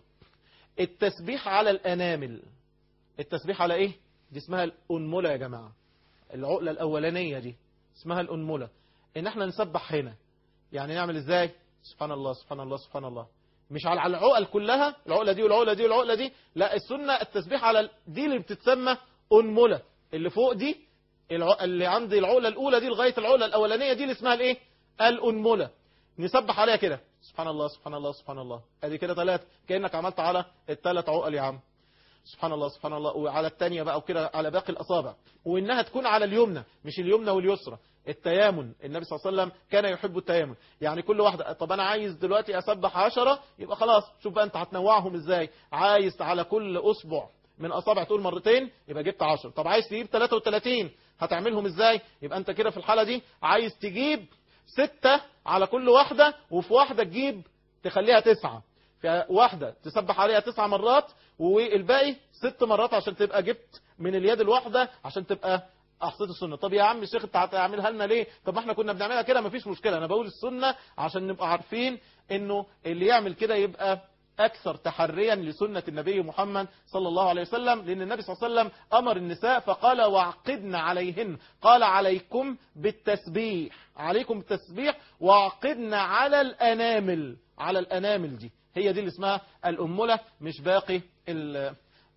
التسبيح على الأنامل التسبيح على إيه؟ دي اسمها الأنملة يا جماعة العقلة الأولانية دي اسمها الأنملة إن احنا نسبح هنا يعني نعمل إزاي؟ سبحان الله سبحان الله سبحان الله مش على على العقل كلها العقلة دي والعقلة دي والعقلة دي لا السنة التسبيح على ال- دي اللي بتتسمى أنملة اللي فوق دي الع... اللي عند العقلة الأولى دي لغاية العقلة الأولانية دي اللي اسمها الإيه؟ الأنملة نسبح عليها كده سبحان الله سبحان الله سبحان الله ادي كده ثلاثة كأنك عملت على الثلاث عقل يا عم سبحان الله سبحان الله وعلى الثانية بقى وكده على باقي الأصابع وإنها تكون على اليمنى مش اليمنى واليسرى التيامن النبي صلى الله عليه وسلم كان يحب التيامن يعني كل واحدة طب أنا عايز دلوقتي أسبح عشرة يبقى خلاص شوف بقى أنت هتنوعهم إزاي عايز على كل أسبوع من أصابع تقول مرتين يبقى جبت عشرة طب عايز تجيب 33 هتعملهم إزاي يبقى أنت كده في الحالة دي عايز تجيب ستة على كل واحدة وفي واحدة تجيب تخليها تسعة في واحدة تسبح عليها تسع مرات والباقي ست مرات عشان تبقى جبت من اليد الواحدة عشان تبقى أحصيت السنة طب يا عم الشيخ انت هتعملها لنا ليه طب ما احنا كنا بنعملها كده مفيش مشكلة انا بقول السنة عشان نبقى عارفين انه اللي يعمل كده يبقى أكثر تحريا لسنة النبي محمد صلى الله عليه وسلم لأن النبي صلى الله عليه وسلم أمر النساء فقال واعقدن عليهن قال عليكم بالتسبيح عليكم بالتسبيح واعقدن على الأنامل على الأنامل دي هي دي اللي اسمها الأمولة مش باقي ال-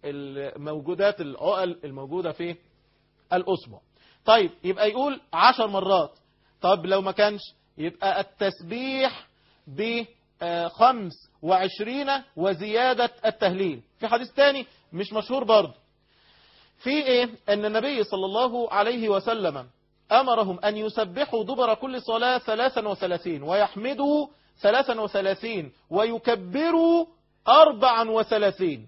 الموجودات العقل الموجودة في الأسبوع طيب يبقى يقول عشر مرات طب لو ما كانش يبقى التسبيح بخمس وعشرين وزيادة التهليل في حديث تاني مش مشهور برضه في ايه ان النبي صلى الله عليه وسلم امرهم ان يسبحوا دبر كل صلاة ثلاثا وثلاثين ويحمدوا ثلاثا وثلاثين ويكبروا اربعا وثلاثين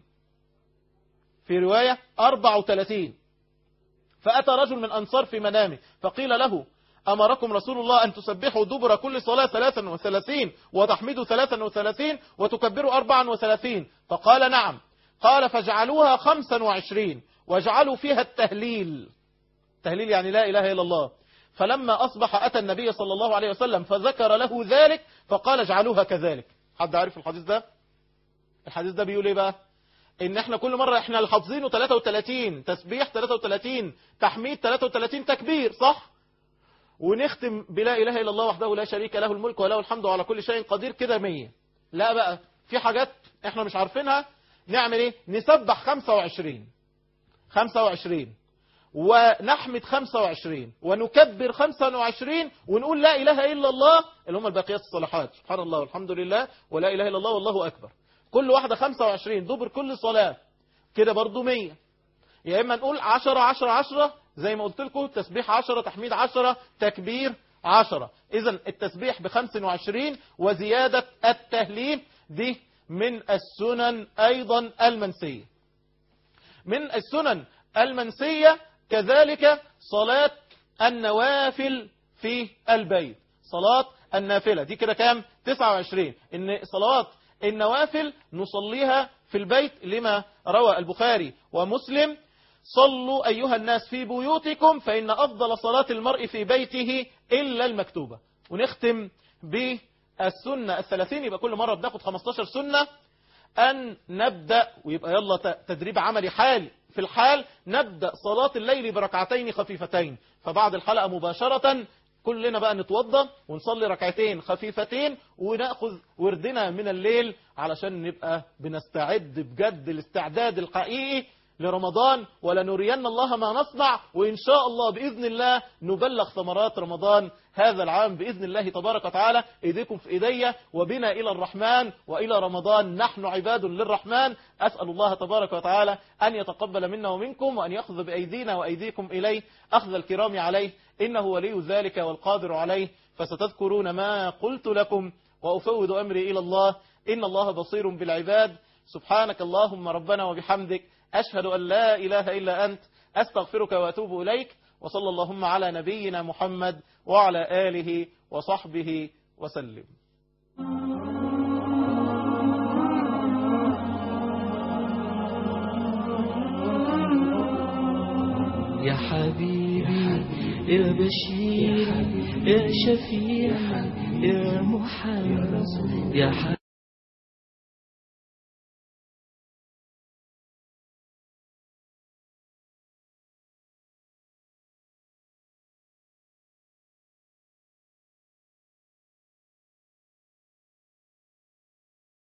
في رواية اربع وثلاثين فأتى رجل من أنصار في منامه فقيل له أمركم رسول الله أن تسبحوا دبر كل صلاة ثلاثا وثلاثين وتحمدوا ثلاثا وثلاثين وتكبروا أربعا وثلاثين فقال نعم قال فاجعلوها خمسا وعشرين واجعلوا فيها التهليل تهليل يعني لا إله إلا الله فلما أصبح أتى النبي صلى الله عليه وسلم فذكر له ذلك فقال اجعلوها كذلك حد عارف الحديث ده الحديث ده بيقول ايه بقى ان احنا كل مرة احنا اللي حافظينه 33 تسبيح 33 تحميد 33 تكبير صح ونختم بلا اله الا الله وحده لا شريك له الملك وله الحمد على كل شيء قدير كده 100 لا بقى في حاجات احنا مش عارفينها نعمل ايه نسبح 25 25 ونحمد 25 ونكبر 25 ونقول لا اله الا الله اللي هم الباقيات الصالحات سبحان الله والحمد لله ولا اله الا الله والله اكبر كل واحدة 25 دبر كل صلاة كده برضو 100 يا إما نقول 10 10 10 زي ما قلت لكم تسبيح 10 تحميد 10 تكبير 10 إذا التسبيح ب 25 وزيادة التهليل دي من السنن أيضا المنسية من السنن المنسية كذلك صلاة النوافل في البيت صلاة النافلة دي كده كام 29 إن صلوات النوافل نصليها في البيت لما روى البخاري ومسلم صلوا أيها الناس في بيوتكم فإن أفضل صلاة المرء في بيته إلا المكتوبة ونختم بالسنة الثلاثين يبقى كل مرة بناخد 15 سنة أن نبدأ ويبقى يلا تدريب عملي حالي في الحال نبدأ صلاة الليل بركعتين خفيفتين فبعد الحلقة مباشرة كلنا بقى نتوضى ونصلي ركعتين خفيفتين ونأخذ وردنا من الليل علشان نبقى بنستعد بجد الاستعداد الحقيقي لرمضان ولنرين الله ما نصنع وإن شاء الله بإذن الله نبلغ ثمرات رمضان هذا العام بإذن الله تبارك وتعالى إيديكم في إيدي وبنا إلى الرحمن وإلى رمضان نحن عباد للرحمن أسأل الله تبارك وتعالى أن يتقبل منا ومنكم وأن يأخذ بأيدينا وأيديكم إليه أخذ الكرام عليه إنه ولي ذلك والقادر عليه فستذكرون ما قلت لكم وأفوض أمري إلى الله إن الله بصير بالعباد سبحانك اللهم ربنا وبحمدك أشهد أن لا إله إلا أنت أستغفرك وأتوب إليك وصلى اللهم على نبينا محمد وعلى آله وصحبه وسلم يا حبيبي يا بشير يا شفيع يا محمد يا حبيبي